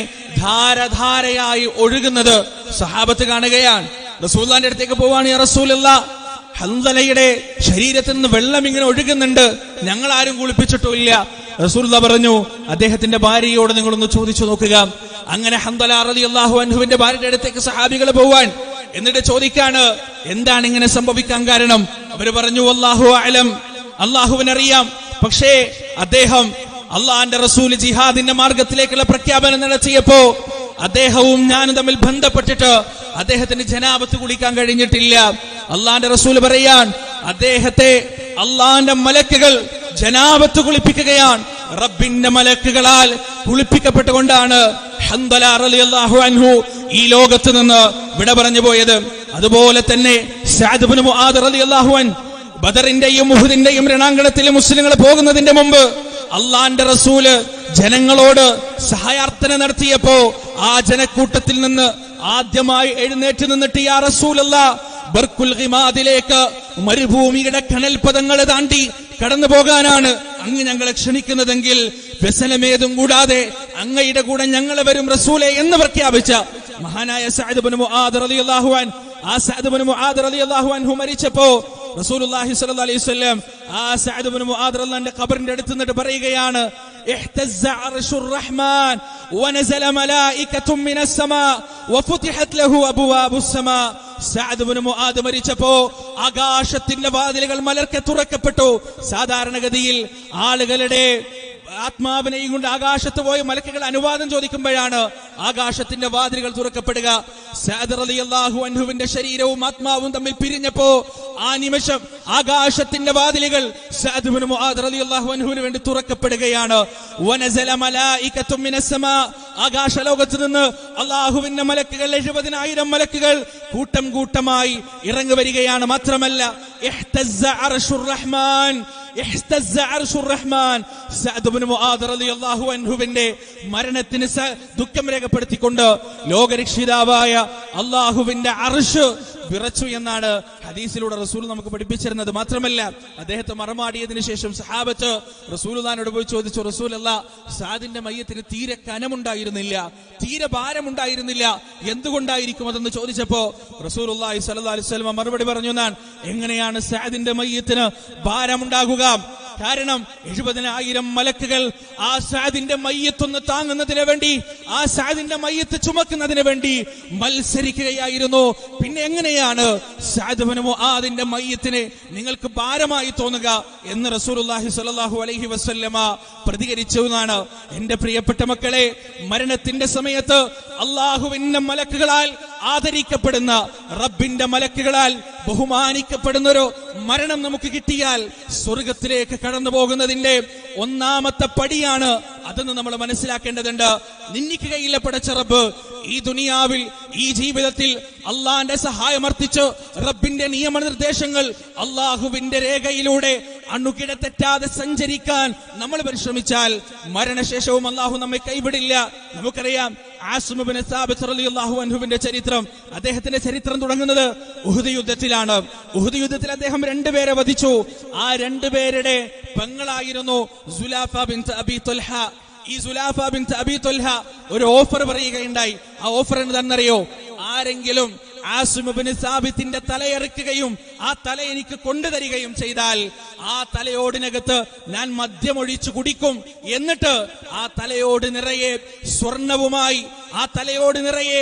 A: ധാരധാരയായി ഒഴുകുന്നത് സഹാബത്ത് കാണുകയാണ് റസൂല്ലാന്റെ അടുത്തേക്ക് പോവാണ് യാ റസൂലുള്ള ഹന്തലയുടെ ശരീരത്തിൽ നിന്ന് വെള്ളം ഇങ്ങനെ ഒഴുകുന്നുണ്ട് ഞങ്ങൾ ആരും കുളിപ്പിച്ചിട്ടുമില്ല റസൂല്ല പറഞ്ഞു അദ്ദേഹത്തിന്റെ ഭാര്യയോട് നിങ്ങളൊന്ന് ചോദിച്ചു നോക്കുക അങ്ങനെ ഹന്തല റതി അള്ളാഹു അൻഹുവിന്റെ ഭാര്യയുടെ അടുത്തേക്ക് സഹാബികൾ പോവാൻ എന്നിട്ട് ചോദിക്കാണ് എന്താണ് ഇങ്ങനെ സംഭവിക്കാൻ കാരണം അവര് പറഞ്ഞു അള്ളാഹു അലം അള്ളാഹുവിനറിയാം പക്ഷേ അദ്ദേഹം അള്ളാഹിന്റെ റസൂൽ ജിഹാദിന്റെ മാർഗത്തിലേക്കുള്ള പ്രഖ്യാപനം നടത്തിയപ്പോ അദ്ദേഹവും ഞാനും തമ്മിൽ ബന്ധപ്പെട്ടിട്ട് അദ്ദേഹത്തിന് ജനാപത്ത് കുളിക്കാൻ കഴിഞ്ഞിട്ടില്ല അള്ളാന്റെ റസൂൽ പറയാൻ അദ്ദേഹത്തെ അള്ളാന്റെ മലക്കുകൾ ജനാപത്ത് കുളിപ്പിക്കുകയാണ് റബ്ബിന്റെ മലക്കുകളാൽ കുളിപ്പിക്കപ്പെട്ടുകൊണ്ടാണ് ഹന്തല റളിയല്ലാഹു അൻഹു ഈ ലോകത്ത് നിന്ന് വിട പറഞ്ഞു പോയത് അതുപോലെ തന്നെ സഅദ് ഇബ്നു മുആദ് റളിയല്ലാഹു അൻ ബദറിന്റെയും മുഹദിന്റെയും രണാങ്കണത്തിൽ മുസ്ലിങ്ങൾ പോകുന്നതിന്റെ മുമ്പ് അള്ളാന്റെ റസൂല് ജനങ്ങളോട് സഹായാർത്ഥന നടത്തിയപ്പോ ആ ജനക്കൂട്ടത്തിൽ നിന്ന് ആദ്യമായി എഴുന്നേറ്റ് നിന്നിട്ട് യാ റസൂലല്ല ബർക്കുൽ ഹിമാദിലേക്ക് മരുഭൂമിയുടെ കനൽപദങ്ങൾ താണ്ടി കടന്നു പോകാനാണ് അങ്ങ് ഞങ്ങളെ ക്ഷണിക്കുന്നതെങ്കിൽ വ്യസനമേതും കൂടാതെ അങ്ങയുടെ കൂടെ ഞങ്ങൾ വരും റസൂലെ എന്ന് പ്രഖ്യാപിച്ച മഹാനായ സഅദ് ഇബ്നു മുആദ് റളിയല്ലാഹു അൻ ആ സഅദ് ഇബ്നു മുആദ് റളിയല്ലാഹു അൻഹു മരിച്ചപ്പോ റസൂലുള്ളാഹി സ്വല്ലല്ലാഹു അലൈഹി വസല്ലം ആ സഅദ് ഇബ്നു മുആദ് റളിയല്ലാഹുവിന്റെ ഖബറിന്റെ അടുത്ത് നിന്നിട്ട് പറയുകയാണ് اهتز عرش الرحمن ونزل ملائكة من السماء وفتحت له أبواب السماء സഅദ് ഇബ്നു മുആദ് മരിച്ചപ്പോ ആകാശത്തിന്റെ വാതിലുകൾ മലർക്കെ തുറക്കപ്പെട്ടു സാധാരണഗതിയിൽ ആളുകളുടെ ആത്മാവിനെയും കൊണ്ട് ആകാശത്ത് പോയ മലക്കുകൾ അനുവാദം ചോദിക്കുമ്പോഴാണ് ആകാശത്തിന്റെ വാതിലുകൾ തുറക്കപ്പെടുക സഅദ് റളിയല്ലാഹു അൻഹുവിന്റെ ശരീരവും ആത്മാവും തമ്മിൽ പിരിഞ്ഞപ്പോ ആ നിമിഷം ആകാശത്തിന്റെ വാതിലുകൾ സഅദ് ഇബ്നു മുആദ് റളിയല്ലാഹു അൻഹുവിന് വേണ്ടി തുറക്കപ്പെടുകയാണ് വനസല മലായികത്തും മിനസ്സമാ ആകാശലോകത്ത് നിന്ന് അള്ളാഹുവിന്റെ മലക്കുകൾ എഴുപതിനായിരം മലക്കുകൾ കൂട്ടം കൂട്ടമായി ഇറങ്ങി വരികയാണ് മാത്രമല്ല ഇഹ്തസ്സ അർശുർ റഹ്മാൻ ഇഹ്തസ്സ അർശുർ റഹ്മാൻ സഅദ് ഇബ്നു മുആദ് റളിയല്ലാഹു അൻഹുവിന്റെ മരണത്തിന് സ- ദുഃഖം രേഖപ്പെടുത്തിക്കൊണ്ട് ലോകരക്ഷിതാവായ അള്ളാഹുവിന്റെ അർശ് വിറച്ചു എന്നാണ് ഹദീസിലൂടെ റസൂൽ നമുക്ക് പഠിപ്പിച്ചിരുന്നത് മാത്രമല്ല അദ്ദേഹത്തെ മറമാടിയതിനു ശേഷം സഹാബത്ത് റസൂലുദാനോട് പോയി ചോദിച്ചു റസൂൽ അല്ല സാദിന്റെ മയ്യത്തിന് തീരെ കനമുണ്ടായിരുന്നില്ല തീരെ ഭാരമുണ്ടായിരുന്നില്ല എന്തുകൊണ്ടായിരിക്കും അതെന്ന് ചോദിച്ചപ്പോ റസൂൽ അള്ളാഹി സല്ലല്ലാഹു അലൈഹി വസല്ലം മറുപടി പറഞ്ഞു എന്നാണ് എങ്ങനെയാണ് സാദിന്റെ മയ്യത്തിന് ഭാരമുണ്ടാകുക കാരണം എഴുപതിനായിരം മലക്കുകൾ ആ സാദിന്റെ മയ്യത്തൊന്ന് താങ്ങുന്നതിന് വേണ്ടി ആ സാദിന്റെ മയ്യത്ത് ചുമക്കുന്നതിന് വേണ്ടി മത്സരിക്കുകയായിരുന്നു പിന്നെ എങ്ങനെയാണ് സാദുബനമോ അതിന്റെ മയ്യത്തിന് നിങ്ങൾക്ക് ഭാരമായി തോന്നുക എന്ന് റസൂലുള്ളാഹി സ്വല്ലല്ലാഹു അലൈഹി വസല്ലമ പ്രതികരിച്ചു എന്നാണ് എന്റെ പ്രിയപ്പെട്ട മക്കളെ മരണത്തിന്റെ സമയത്ത് അള്ളാഹുവിന്റെ മലക്കുകളാൽ ആദരിക്കപ്പെടുന്ന റബ്ബിന്റെ മലക്കുകളാൽ ബഹുമാനിക്കപ്പെടുന്ന ഒരു മരണം നമുക്ക് കിട്ടിയാൽ സ്വർഗത്തിലേക്ക് കടന്നു പോകുന്നതിന്റെ ഒന്നാമത്തെ പടിയാണ് അതെന്ന് നമ്മൾ മനസ്സിലാക്കേണ്ടതുണ്ട് നിന്ദിക്കുകയില്ല പടച്ച റബ്ബ് ഈ ദുനിയാവിൽ ഈ ജീവിതത്തിൽ അള്ളാന്റെ സഹായമർത്ഥിച്ച് റബ്ബിന്റെ നിയമനിർദ്ദേശങ്ങൾ അള്ളാഹുവിന്റെ രേഖയിലൂടെ അണുകിട തെറ്റാതെ സഞ്ചരിക്കാൻ നമ്മൾ പരിശ്രമിച്ചാൽ മരണശേഷവും അള്ളാഹു നമ്മെ കൈവിടില്ല നമുക്കറിയാം ആസിമുബിന് സാബിത്ത് റളിയല്ലാഹു അൻഹുവിന്റെ ചരിത്രം അദ്ദേഹത്തിന്റെ ചരിത്രം തുടങ്ങുന്നത് ഉഹുദ് യുദ്ധത്തിലാണ് ഉഹുദ് യുദ്ധത്തിൽ അദ്ദേഹം രണ്ടുപേരെ വധിച്ചു ആ രണ്ടുപേരുടെ പെങ്ങളായിരുന്നു സുലാഫ ബിൻ അബി ത്വൽഹ ഈ സുലാഫ ബിൻ അബി ത്വൽഹ ഒരു ഓഫർ പറയുകയുണ്ടായി ആ ഓഫർ എന്താണെന്നറിയോ ആരെങ്കിലും ആസുമുബിന് സാബിത്തിന്റെ തലയെറുക്കുകയും ആ തല എനിക്ക് കൊണ്ടുതരികയും ചെയ്താൽ ആ തലയോടിനകത്ത് ഞാൻ മദ്യമൊഴിച്ചു കുടിക്കും എന്നിട്ട് ആ തലയോട് നിറയെ സ്വർണവുമായി ആ തലയോട് നിറയെ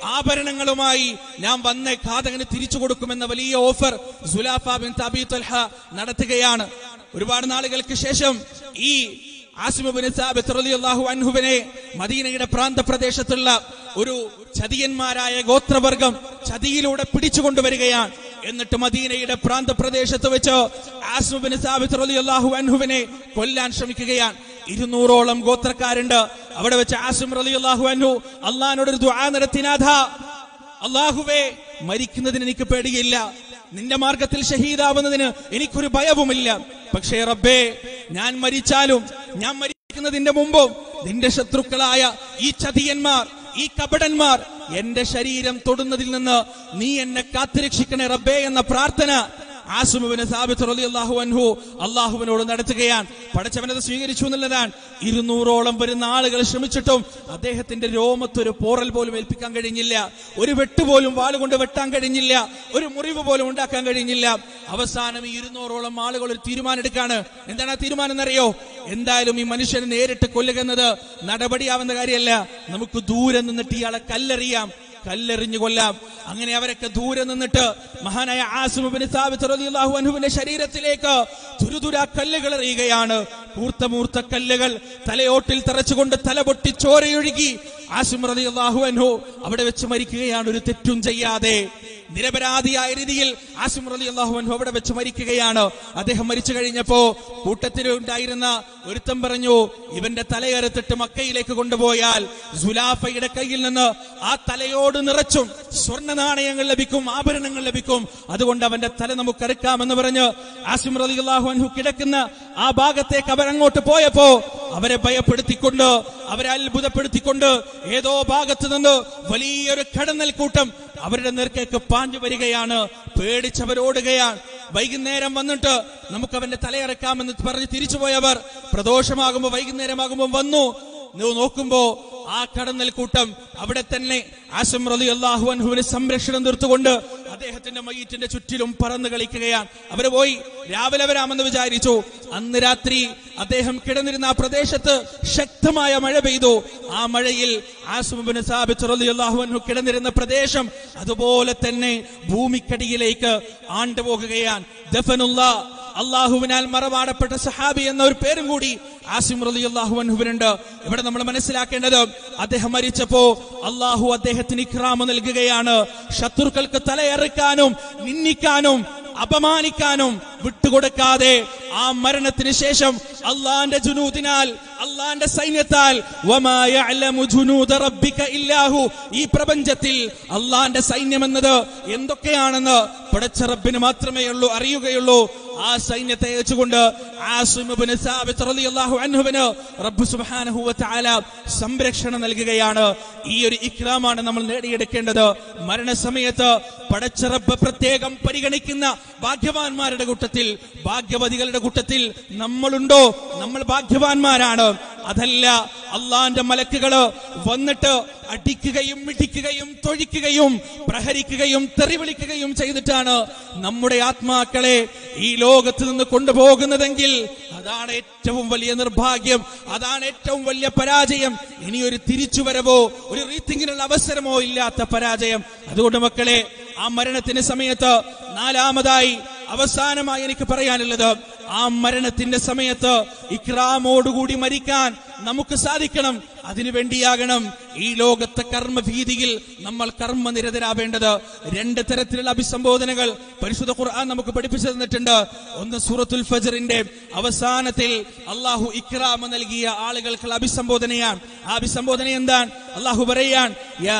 A: ആഭരണങ്ങളുമായി ഞാൻ വന്ന ഘാതകന് തിരിച്ചു കൊടുക്കുമെന്ന വലിയ ഓഫർ സുലാഫ ബിൻ തബി തൽഹ നടത്തുകയാണ് ഒരുപാട് നാളുകൾക്ക് ശേഷം ഈ ആസിമുബിന് സാബിത്ത് റളിയല്ലാഹു അൻഹുവിനെ മദീനയുടെ പ്രാന്തപ്രദേശത്തുള്ള ഒരു ചതിയന്മാരായ ഗോത്രവർഗം ചതിയിലൂടെ പിടിച്ചുകൊണ്ടുവരികയാണ് എന്നിട്ട് മദീനയുടെ പ്രാന്തപ്രദേശത്ത് വെച്ച് ആസിമുബിന് സാബിത്ത് റളിയല്ലാഹു അൻഹുവിനെ കൊല്ലാൻ ശ്രമിക്കുകയാണ് ഇരുന്നൂറോളം ഗോത്രക്കാരുണ്ട് അവിടെ വെച്ച് ആസിം റളിയല്ലാഹു അൻഹു അള്ളഹാനോട് ഒരു ദുആ നടത്തിനാഥ അള്ളാഹുവേ മരിക്കുന്നതിന് എനിക്ക് പേടിയില്ല നിന്റെ മാർഗത്തിൽ ഷഹീദാവുന്നതിന് എനിക്കൊരു ഭയവുമില്ല പക്ഷേ റബ്ബേ ഞാൻ മരിച്ചാലും ഞാൻ മരിക്കുന്നതിന്റെ മുമ്പും നിന്റെ ശത്രുക്കളായ ഈ ചതിയന്മാർ ഈ കപടന്മാർ എന്റെ ശരീരം തൊടുന്നതിൽ നിന്ന് നീ എന്നെ കാത്തുരക്ഷിക്കണേ റബ്ബേ എന്ന പ്രാർത്ഥന ആസുമുവിന് സാബിത്ത് റളിയല്ലാഹു അൻഹു അള്ളാഹുവിനോട് നടത്തുകയാണ് പടച്ചവനത് സ്വീകരിച്ചു എന്നുള്ളതാണ് ഇരുന്നൂറോളം വരുന്ന ആളുകൾ ശ്രമിച്ചിട്ടും അദ്ദേഹത്തിന്റെ രോമത്തൊരു പോറൽ പോലും ഏൽപ്പിക്കാൻ കഴിഞ്ഞില്ല ഒരു വെട്ടുപോലും വാളുകൊണ്ട് വെട്ടാൻ കഴിഞ്ഞില്ല ഒരു മുറിവ് പോലും ഉണ്ടാക്കാൻ കഴിഞ്ഞില്ല അവസാനം ഈ ഇരുന്നൂറോളം ആളുകൾ ഒരു തീരുമാനം എടുക്കാണ് എന്താണ് ആ തീരുമാനം എന്നറിയോ എന്തായാലും ഈ മനുഷ്യനെ നേരിട്ട് കൊല്ലുക എന്നത് നടപടിയാവുന്ന കാര്യമല്ല നമുക്ക് ദൂരെ നിന്നിട്ട് ഇയാളെ കല്ലെറിയാം കല്ലെറിഞ്ഞു കൊല്ലാം അങ്ങനെ അവരൊക്കെ ദൂരെ നിന്നിട്ട് മഹാനായ ആസിമുബിന് സാബിത്ത് റളിയല്ലാഹു അൻഹുവിന്റെ ശരീരത്തിലേക്ക് തുരുതുര കല്ലുകൾ എറിയുകയാണ് കൂർത്ത മൂർത്ത കല്ലുകൾ തലയോട്ടിൽ തറച്ചുകൊണ്ട് തല പൊട്ടി ചോരയൊഴുകി ആസിം റളിയല്ലാഹു അൻഹു അവിടെ വെച്ച് മരിക്കുകയാണ് ഒരു തെറ്റും ചെയ്യാതെ നിരപരാധിയായ രീതിയിൽ ആസിം റളിയല്ലാഹു അൻഹു അവിടെ വെച്ച് മരിക്കുകയാണ് അദ്ദേഹം മരിച്ചു കഴിഞ്ഞപ്പോ കൂട്ടത്തിൽ ഉണ്ടായിരുന്ന ഒരുത്തം പറഞ്ഞു ഇവന്റെ തലയറുത്തിട്ട് മക്കയിലേക്ക് കൊണ്ടുപോയാൽ സുലാഫയുടെ കയ്യിൽ നിന്ന് ആ തലയോട് നിറച്ചും സ്വർണ്ണ നാണയങ്ങൾ ലഭിക്കും ആഭരണങ്ങൾ ലഭിക്കും അതുകൊണ്ട് അവന്റെ തല നമുക്ക് അറുക്കാമെന്ന് പറഞ്ഞ് ആസിം റളിയല്ലാഹു അൻഹു കിടക്കുന്ന ആ ഭാഗത്തേക്ക് അവർ അങ്ങോട്ട് പോയപ്പോ അവരെ ഭയപ്പെടുത്തിക്കൊണ്ട് അവരെ അത്ഭുതപ്പെടുത്തിക്കൊണ്ട് ഏതോ ഭാഗത്ത് നിന്ന് വലിയൊരു കടന്നൽ കൂട്ടം അവരുടെ നേർക്കേക്ക് പാഞ്ഞു വരികയാണ് പേടിച്ചവരോടുകയാണ് വൈകുന്നേരം വന്നിട്ട് നമുക്ക് അവന്റെ തലയിറക്കാമെന്ന് പറഞ്ഞ് തിരിച്ചുപോയവർ പ്രദോഷമാകുമ്പോ വൈകുന്നേരമാകുമ്പോ വന്നു നോ- നോക്കുമ്പോ ആ കടന്നൽ കൂട്ടം അവിടെ തന്നെ ആസം റലി അള്ളാഹു അൻഹുവിന് സംരക്ഷണം തീർത്തുകൊണ്ട് അദ്ദേഹത്തിന്റെ മയ്യറ്റിന്റെ ചുറ്റിലും പറന്നു കളിക്കുകയാണ് അവര് പോയി രാവിലെ വരാമെന്ന് വിചാരിച്ചു അന്ന് രാത്രി അദ്ദേഹം കിടന്നിരുന്ന ആ പ്രദേശത്ത് ശക്തമായ മഴ പെയ്തു ആ മഴയിൽ ആസുബിന് സാബിത്ത് റലി അള്ളാഹു അൻഹു കിടന്നിരുന്ന പ്രദേശം അതുപോലെ തന്നെ ഭൂമിക്കടിയിലേക്ക് ആണ്ടുപോകുകയാണ് ദഫനുള്ള അള്ളാഹുവിനാൽ മറമാടപ്പെട്ട സഹാബി എന്ന ഒരു പേരും കൂടി ആസിം റലി അള്ളാഹു അൻഹുവിനുണ്ട് ഇവിടെ നമ്മൾ മനസ്സിലാക്കേണ്ടത് അദ്ദേഹം മരിച്ചപ്പോ അള്ളാഹു അദ്ദേഹത്തിന് ഇക്രാമ നൽകുകയാണ് ശത്രുക്കൾക്ക് തലയെറുക്കാനും നിന്ദിക്കാനും അപമാനിക്കാനും വിട്ടുകൊടുക്കാതെ ആ മരണത്തിന് ശേഷം അള്ളാന്റെ ജുനൂദിനാൽ അള്ളാന്റെ സൈന്യത്താൽ വമാ യഅലമു ജുനൂദ റബ്ബിക ഇല്ലാഹു ഈ പ്രപഞ്ചത്തിൽ അള്ളാന്റെ സൈന്യം എന്നത് എന്തൊക്കെയാണെന്ന് പടച്ച റബ്ബിന് മാത്രമേ ഉള്ളൂ അറിയുകയുള്ളൂ ആ സൈന്യത്തെ അയച്ചുകൊണ്ട് ആസിം ഇബ്നു സാബിത്ത് റളിയല്ലാഹു അൻഹുവിന് റബ്ബ് സുബ്ഹാനഹു വ തആല സംരക്ഷണം നൽകുകയാണ് ഈ ഒരു ഇക്രാമാണ് നമ്മൾ നേടിയെടുക്കേണ്ടത് മരണസമയത്ത് പടച്ച റബ്ബ് പ്രത്യേകം പരിഗണിക്കുന്ന ഭാഗ്യവാന്മാരുടെ കൂട്ടത്തിൽ ഭാഗ്യവതികളുടെ കൂട്ടത്തിൽ നമ്മളുണ്ടോ നമ്മൾ ഭാഗ്യവാന്മാരാണ് അതല്ല അള്ളാന്റെ മലക്കുകള് വന്നിട്ട് അടിക്കുകയും മിടിക്കുകയും തൊഴിക്കുകയും പ്രഹരിക്കുകയും തെറിവിളിക്കുകയും ചെയ്തിട്ടാണ് നമ്മുടെ ആത്മാക്കളെ ഈ ലോകത്ത് നിന്ന് കൊണ്ടുപോകുന്നതെങ്കിൽ അതാണ് ഏറ്റവും വലിയ നിർഭാഗ്യം അതാണ് ഏറ്റവും വലിയ പരാജയം ഇനി ഒരു തിരിച്ചുവരവോ ഒരു റീത്തിങ്ങിനുള്ള അവസരമോ ഇല്ലാത്ത പരാജയം അതുകൊണ്ട് മക്കളെ ആ മരണത്തിന് സമയത്ത് നാലാമതായി അവസാനമായി എനിക്ക് പറയാനുള്ളത് ആ മരണത്തിന്റെ സമയത്ത് ഇക്രാമോടുകൂടി മരിക്കാൻ നമുക്ക് സാധിക്കണം അതിനു വേണ്ടിയാകണം ഈ ലോകത്തെ കർമ്മഭീതിയിൽ നമ്മൾ കർമ്മനിരതരാവേണ്ടത് രണ്ട് തരത്തിലുള്ള അഭിസംബോധനകൾ പരിശുദ്ധ ഖുർആൻ നമുക്ക് പഠിപ്പിച്ചു തന്നിട്ടുണ്ട് ഒന്ന് സൂറത്തുൽ ഫജറിന്റെ അവസാനത്തിൽ അള്ളാഹു ഇക്രാമ നൽകിയ ആളുകൾക്കുള്ള അഭിസംബോധനയാണ് ആ അഭിസംബോധന എന്താണ് അള്ളാഹു പറയാൻ യാ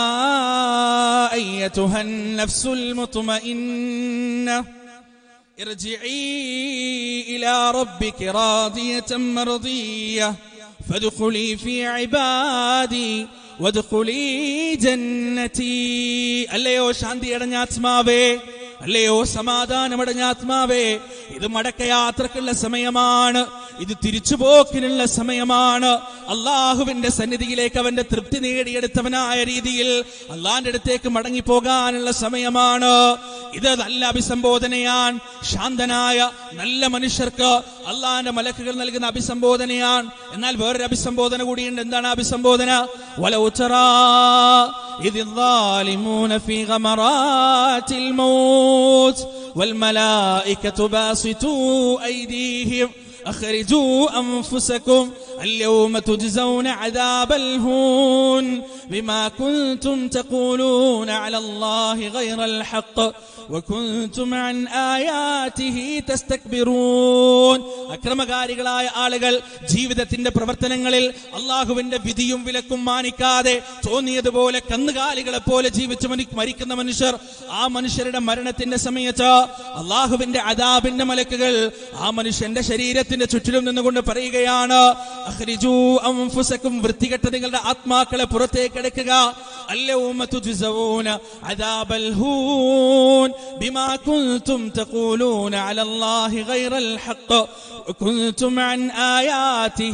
A: അയ്യതുഹൻ നഫ്സുൽ മുത്മഇന്ന ارجعي إلى ربك راضية مرضية فادخلي في عبادي وادخلي جنتي അല്ലയോ ശാന്തി അടഞ്ഞ ആത്മാവേ അല്ലയോ സമാധാനമടഞ്ഞ ആത്മാവേ ഇത് മടക്കയാത്രക്കുള്ള സമയമാണ് ഇത് തിരിച്ചുപോക്കിനുള്ള സമയമാണ് അള്ളാഹുവിന്റെ സന്നിധിയിലേക്ക് അവന്റെ തൃപ്തി നേടിയെടുത്തവനായ രീതിയിൽ അള്ളാന്റെ അടുത്തേക്ക് മടങ്ങിപ്പോകാനുള്ള സമയമാണ് ഇത് നല്ല അഭിസംബോധനയാൻ ശാന്തനായ നല്ല മനുഷ്യർക്ക് അള്ളാന്റെ മലക്കുകൾ നൽകുന്ന അഭിസംബോധനയാണ് എന്നാൽ വേറൊരു അഭിസംബോധന കൂടിയുണ്ട് എന്താണ് ആ അഭിസംബോധന വലൗച്ചറാ إذ الظالمون في غمرات الموت والملائكة باسطوا أيديهم أخرجوا أنفسكم اليوم تجزون عذاب الهون بما كنتم تقولون على الله غير الحق وكنتم عن آياته تستكبرون അക്രമകാരികളായ ആളുകൾ ജീവിതത്തിന്റെ പ്രവർത്തനങ്ങളിൽ അള്ളാഹുവിന്റെ വിധിയും വിലക്കും മാനിക്കാതെ തോന്നിയതുപോലെ കന്നുകാലികളെ പോലെ ജീവിച്ചു മനി- മരിക്കുന്ന മനുഷ്യർ ആ മനുഷ്യരുടെ മരണത്തിന്റെ സമയത്ത് അള്ളാഹുവിന്റെ അദാബിന്റെ മലക്കുകൾ ആ മനുഷ്യന്റെ ശരീരത്തിന്റെ ചുറ്റിലും നിന്നുകൊണ്ട് പറയുകയാണ് അഖ്രിജൂ അൻഫുസക്കും വൃത്തികെട്ട നിങ്ങളുടെ ആത്മാക്കളെ പുറത്തേക്ക് എടുക്കുക اليوم تجزون عذاب الهون بما كنتم تقولون على الله غير الحق وكنتم عن آياته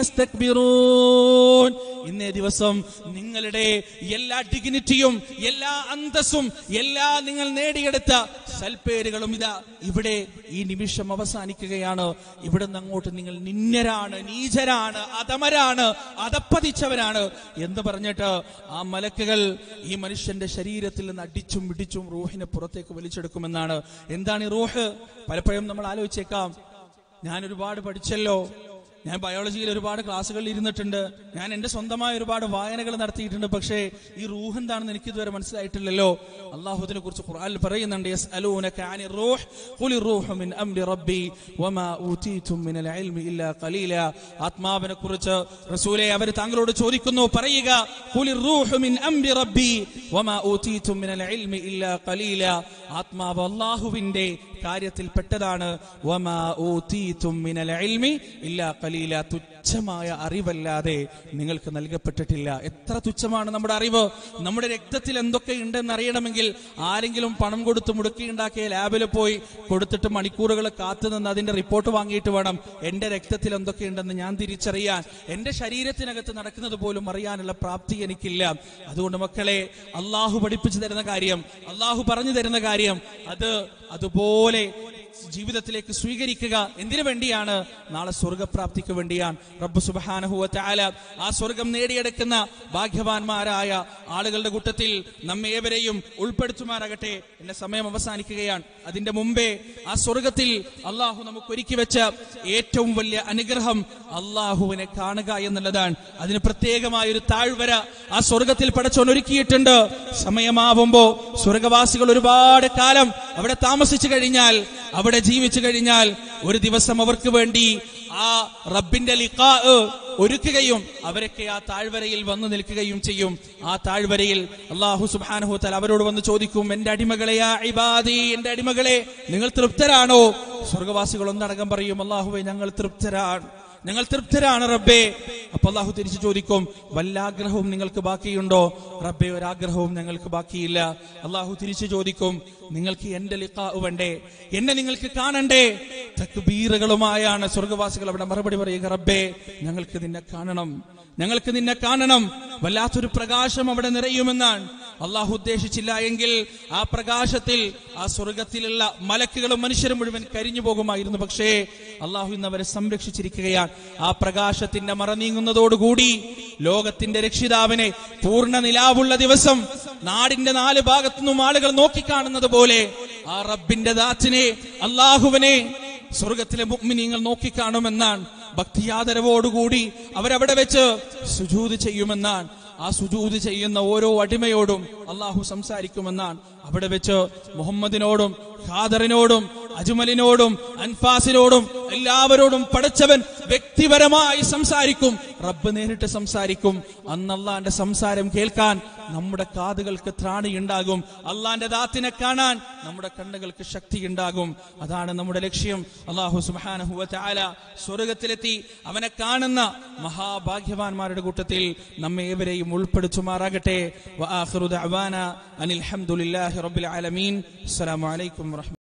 A: تستكبرون ഇന്നേ ദിവസം നിങ്ങളുടെ എല്ലാ ഡിഗ്നിറ്റിയും എല്ലാ അന്തസ്സും എല്ലാ നിങ്ങൾ നേടിയെടുത്ത സൽപ്പേരുകളും ഇതാ ഇവിടെ ഈ നിമിഷം അവസാനിക്കുകയാണ് ഇവിടെ നിന്ന് അങ്ങോട്ട് നിങ്ങൾ നിന്നരാണ് നീചരാണ് അധമരാണ് അതപ്പതിച്ചവരാണ് എന്ന് പറഞ്ഞിട്ട് ആ മലക്കുകൾ ഈ മനുഷ്യന്റെ ശരീരത്തിൽ നിന്ന് അടിച്ചും പിടിച്ചും റൂഹിനെ പുറത്തേക്ക് വലിച്ചെടുക്കുമെന്നാണ് എന്താണ് ഈ റൂഹ് പലപ്പോഴും നമ്മൾ ആലോചിച്ചേക്കാം ഞാൻ ഒരുപാട് പഠിച്ചല്ലോ ഞാൻ ബയോളജിയിൽ ഒരുപാട് ക്ലാസ്സുകളിൽ ഇരുന്നിട്ടുണ്ട് ഞാൻ എന്റെ സ്വന്തമായ ഒരുപാട് വായനകൾ നടത്തിയിട്ടുണ്ട് പക്ഷേ ഈ റൂഹ് എന്താണെന്ന് എനിക്ക് ഇതുവരെ മനസ്സിലായിട്ടില്ലല്ലോ അള്ളാഹുദിനെ കുറിച്ച് ഖുർആനിൽ പറയുന്നുണ്ട് യസ്അലൂനക അനി റൂഹ് ഖുലി റൂഹു മിൻ അംരി റബ്ബി വമാ ഊതീതും മിനൽ ഇൽമി ഇല്ലാ ഖലീല ആത്മാവിനെ കുറിച്ച് റസൂലെ അവർ താങ്കളോട് ചോദിക്കുന്നു പറയുക ഖുലി റൂഹു മിൻ അംരി റബ്ബി വമാ ഊതീതും മിനൽ ഇൽമി ഇല്ലാ ഖലീല ആത്മാവ് അള്ളാഹുവിന്റെ കാര്യത്തിൽ പെട്ടതാണ് വമാ ഊതീതും മിനൽ ഇൽമി ഇല്ലാ ഖലീല തുച്ഛമായ അറിവല്ലാതെ നിങ്ങൾക്ക് നൽകപ്പെട്ടിട്ടില്ല എത്ര തുച്ഛമാണ് നമ്മുടെ അറിവ് നമ്മുടെ രക്തത്തിൽ എന്തൊക്കെ ഉണ്ടെന്ന് അറിയണമെങ്കിൽ ആരെങ്കിലും പണം കൊടുത്ത് മുടുക്കിയുണ്ടാക്കിയ ലാബിൽ പോയി കൊടുത്തിട്ട് മണിക്കൂറുകൾ കാത്തുനിന്ന് അതിന്റെ റിപ്പോർട്ട് വാങ്ങിയിട്ട് വേണം എന്റെ രക്തത്തിൽ എന്തൊക്കെയുണ്ടെന്ന് ഞാൻ തിരിച്ചറിയാൻ എന്റെ ശരീരത്തിനകത്ത് നടക്കുന്നത് പോലും അറിയാനുള്ള പ്രാപ്തി എനിക്കില്ല അതുകൊണ്ട് മക്കളെ അള്ളാഹു പഠിപ്പിച്ചു തരുന്ന കാര്യം അള്ളാഹു പറഞ്ഞു തരുന്ന കാര്യം അത് അതുപോലെ ജീവിതത്തിലേക്ക് സ്വീകരിക്കുക എന്തിനു വേണ്ടിയാണ് നാളെ സ്വർഗപ്രാപ്തിക്ക് വേണ്ടിയാണ് റബ്ബ് സുബാനഹുവ ചാല ആ സ്വർഗം നേടിയെടുക്കുന്ന ഭാഗ്യവാന്മാരായ ആളുകളുടെ കൂട്ടത്തിൽ നമ്മേവരെയും ഉൾപ്പെടുത്തുമാറാകട്ടെ എന്റെ സമയം അവസാനിക്കുകയാണ് അതിന്റെ മുമ്പേ ആ സ്വർഗത്തിൽ അള്ളാഹു നമുക്ക് ഒരുക്കി വെച്ച ഏറ്റവും വലിയ അനുഗ്രഹം അള്ളാഹുവിനെ കാണുക എന്നുള്ളതാണ് അതിന് പ്രത്യേകമായ ഒരു താഴ്വര ആ സ്വർഗത്തിൽ പടച്ചോൻ ഒരുക്കിയിട്ടുണ്ട് സമയമാവുമ്പോ സ്വർഗവാസികൾ ഒരുപാട് കാലം അവിടെ താമസിച്ചു കഴിഞ്ഞാൽ അവിടെ ജീവിച്ചു കഴിഞ്ഞാൽ ഒരു ദിവസം അവർക്ക് വേണ്ടി ആ റബ്ബിന്റെ ലിഖാ ഒരുക്കുകയും അവരൊക്കെ ആ താഴ്വരയിൽ വന്നു നിൽക്കുകയും ചെയ്യും ആ താഴ്വരയിൽ അള്ളാഹു സുബാനഹു തല അവരോട് വന്ന് ചോദിക്കും എന്റെ അടിമകളെയാ ഇബാദി എന്റെ അടിമകളെ നിങ്ങൾ തൃപ്തരാണോ സ്വർഗവാസികൾ ഒന്നടങ്കം പറയും അള്ളാഹുവെ ഞങ്ങൾ തൃപ്തരാണ് ഞങ്ങൾ തൃപ്തരാണ് റബ്ബേ അപ്പൊ അള്ളാഹു തിരിച്ചു ചോദിക്കും വല്ലാഗ്രഹവും നിങ്ങൾക്ക് ബാക്കിയുണ്ടോ റബ്ബേ ഒരാഗ്രഹവും ഞങ്ങൾക്ക് ബാക്കിയില്ല അള്ളാഹു തിരിച്ചു ചോദിക്കും നിങ്ങൾക്ക് എന്റെ ലിഖാ വേണ്ടേ എന്നെ നിങ്ങൾക്ക് കാണണ്ടേ തക്ബീറുകളുമായാണ് സ്വർഗവാസികൾ അവിടെ മറുപടി പറയുക റബ്ബേ ഞങ്ങൾക്ക് നിന്നെ കാണണം ഞങ്ങൾക്ക് നിന്നെ കാണണം വല്ലാത്തൊരു പ്രകാശം അവിടെ നിറയുമെന്നാണ് അള്ളാഹു ഉദ്ദേശിച്ചില്ല എങ്കിൽ ആ പ്രകാശത്തിൽ ആ സ്വർഗത്തിലുള്ള മലക്കുകളും മനുഷ്യരും മുഴുവൻ കരിഞ്ഞു പോകുമായിരുന്നു പക്ഷേ അള്ളാഹു ഇന്ന് അവരെ സംരക്ഷിച്ചിരിക്കുകയാണ് ആ പ്രകാശത്തിന്റെ മറ നീങ്ങുന്നതോടുകൂടി ലോകത്തിന്റെ രക്ഷിതാവിനെ പൂർണ്ണ നിലാവുള്ള ദിവസം നാടിന്റെ നാല് ഭാഗത്തുനിന്നും ആളുകൾ നോക്കിക്കാണുന്നത് പോലെ ആ റബ്ബിന്റെ ദാറ്റിനെ അള്ളാഹുവിനെ സ്വർഗത്തിലെ മുഗ്മിനീങ്ങൾ നോക്കിക്കാണുമെന്നാണ് ഭക്തിയാദരവോടുകൂടി അവരവിടെ വെച്ച് സുജൂത് ചെയ്യുമെന്നാണ് ആ സുജൂത് ചെയ്യുന്ന ഓരോ അടിമയോടും അള്ളാഹു സംസാരിക്കുമെന്നാണ് അവിടെ വെച്ച് മുഹമ്മദിനോടും ഖാദറിനോടും അജ്മലിനോടും അൻഫാസിനോടും എല്ലാവരോടും പഠിച്ചവൻ വ്യക്തിപരമായി സംസാരിക്കും റബ്ബ് നേരിട്ട് സംസാരിക്കും അന്ന് അള്ളാന്റെ സംസാരം കേൾക്കാൻ നമ്മുടെ കാതുകൾക്ക് ത്രാണിയുണ്ടാകും അള്ളാന്റെ ദാത്തിനെ കാണാൻ നമ്മുടെ കണ്ണുകൾക്ക് ശക്തിയുണ്ടാകും അതാണ് നമ്മുടെ ലക്ഷ്യം അള്ളാഹു സുബാനഹുവ ചാല സ്വർഗത്തിലെത്തി അവനെ കാണുന്ന മഹാഭാഗ്യവാന്മാരുടെ കൂട്ടത്തിൽ നമ്മെ ഏവരെയും ഉൾപ്പെടുത്തുമാറാകട്ടെ വആഖിറു ദഅവാന അനിൽ ഹംദുലില്ലാഹി റബ്ബിൽ ആലമീൻ അസ്സലാമു അലൈക്കും വറഹ്മ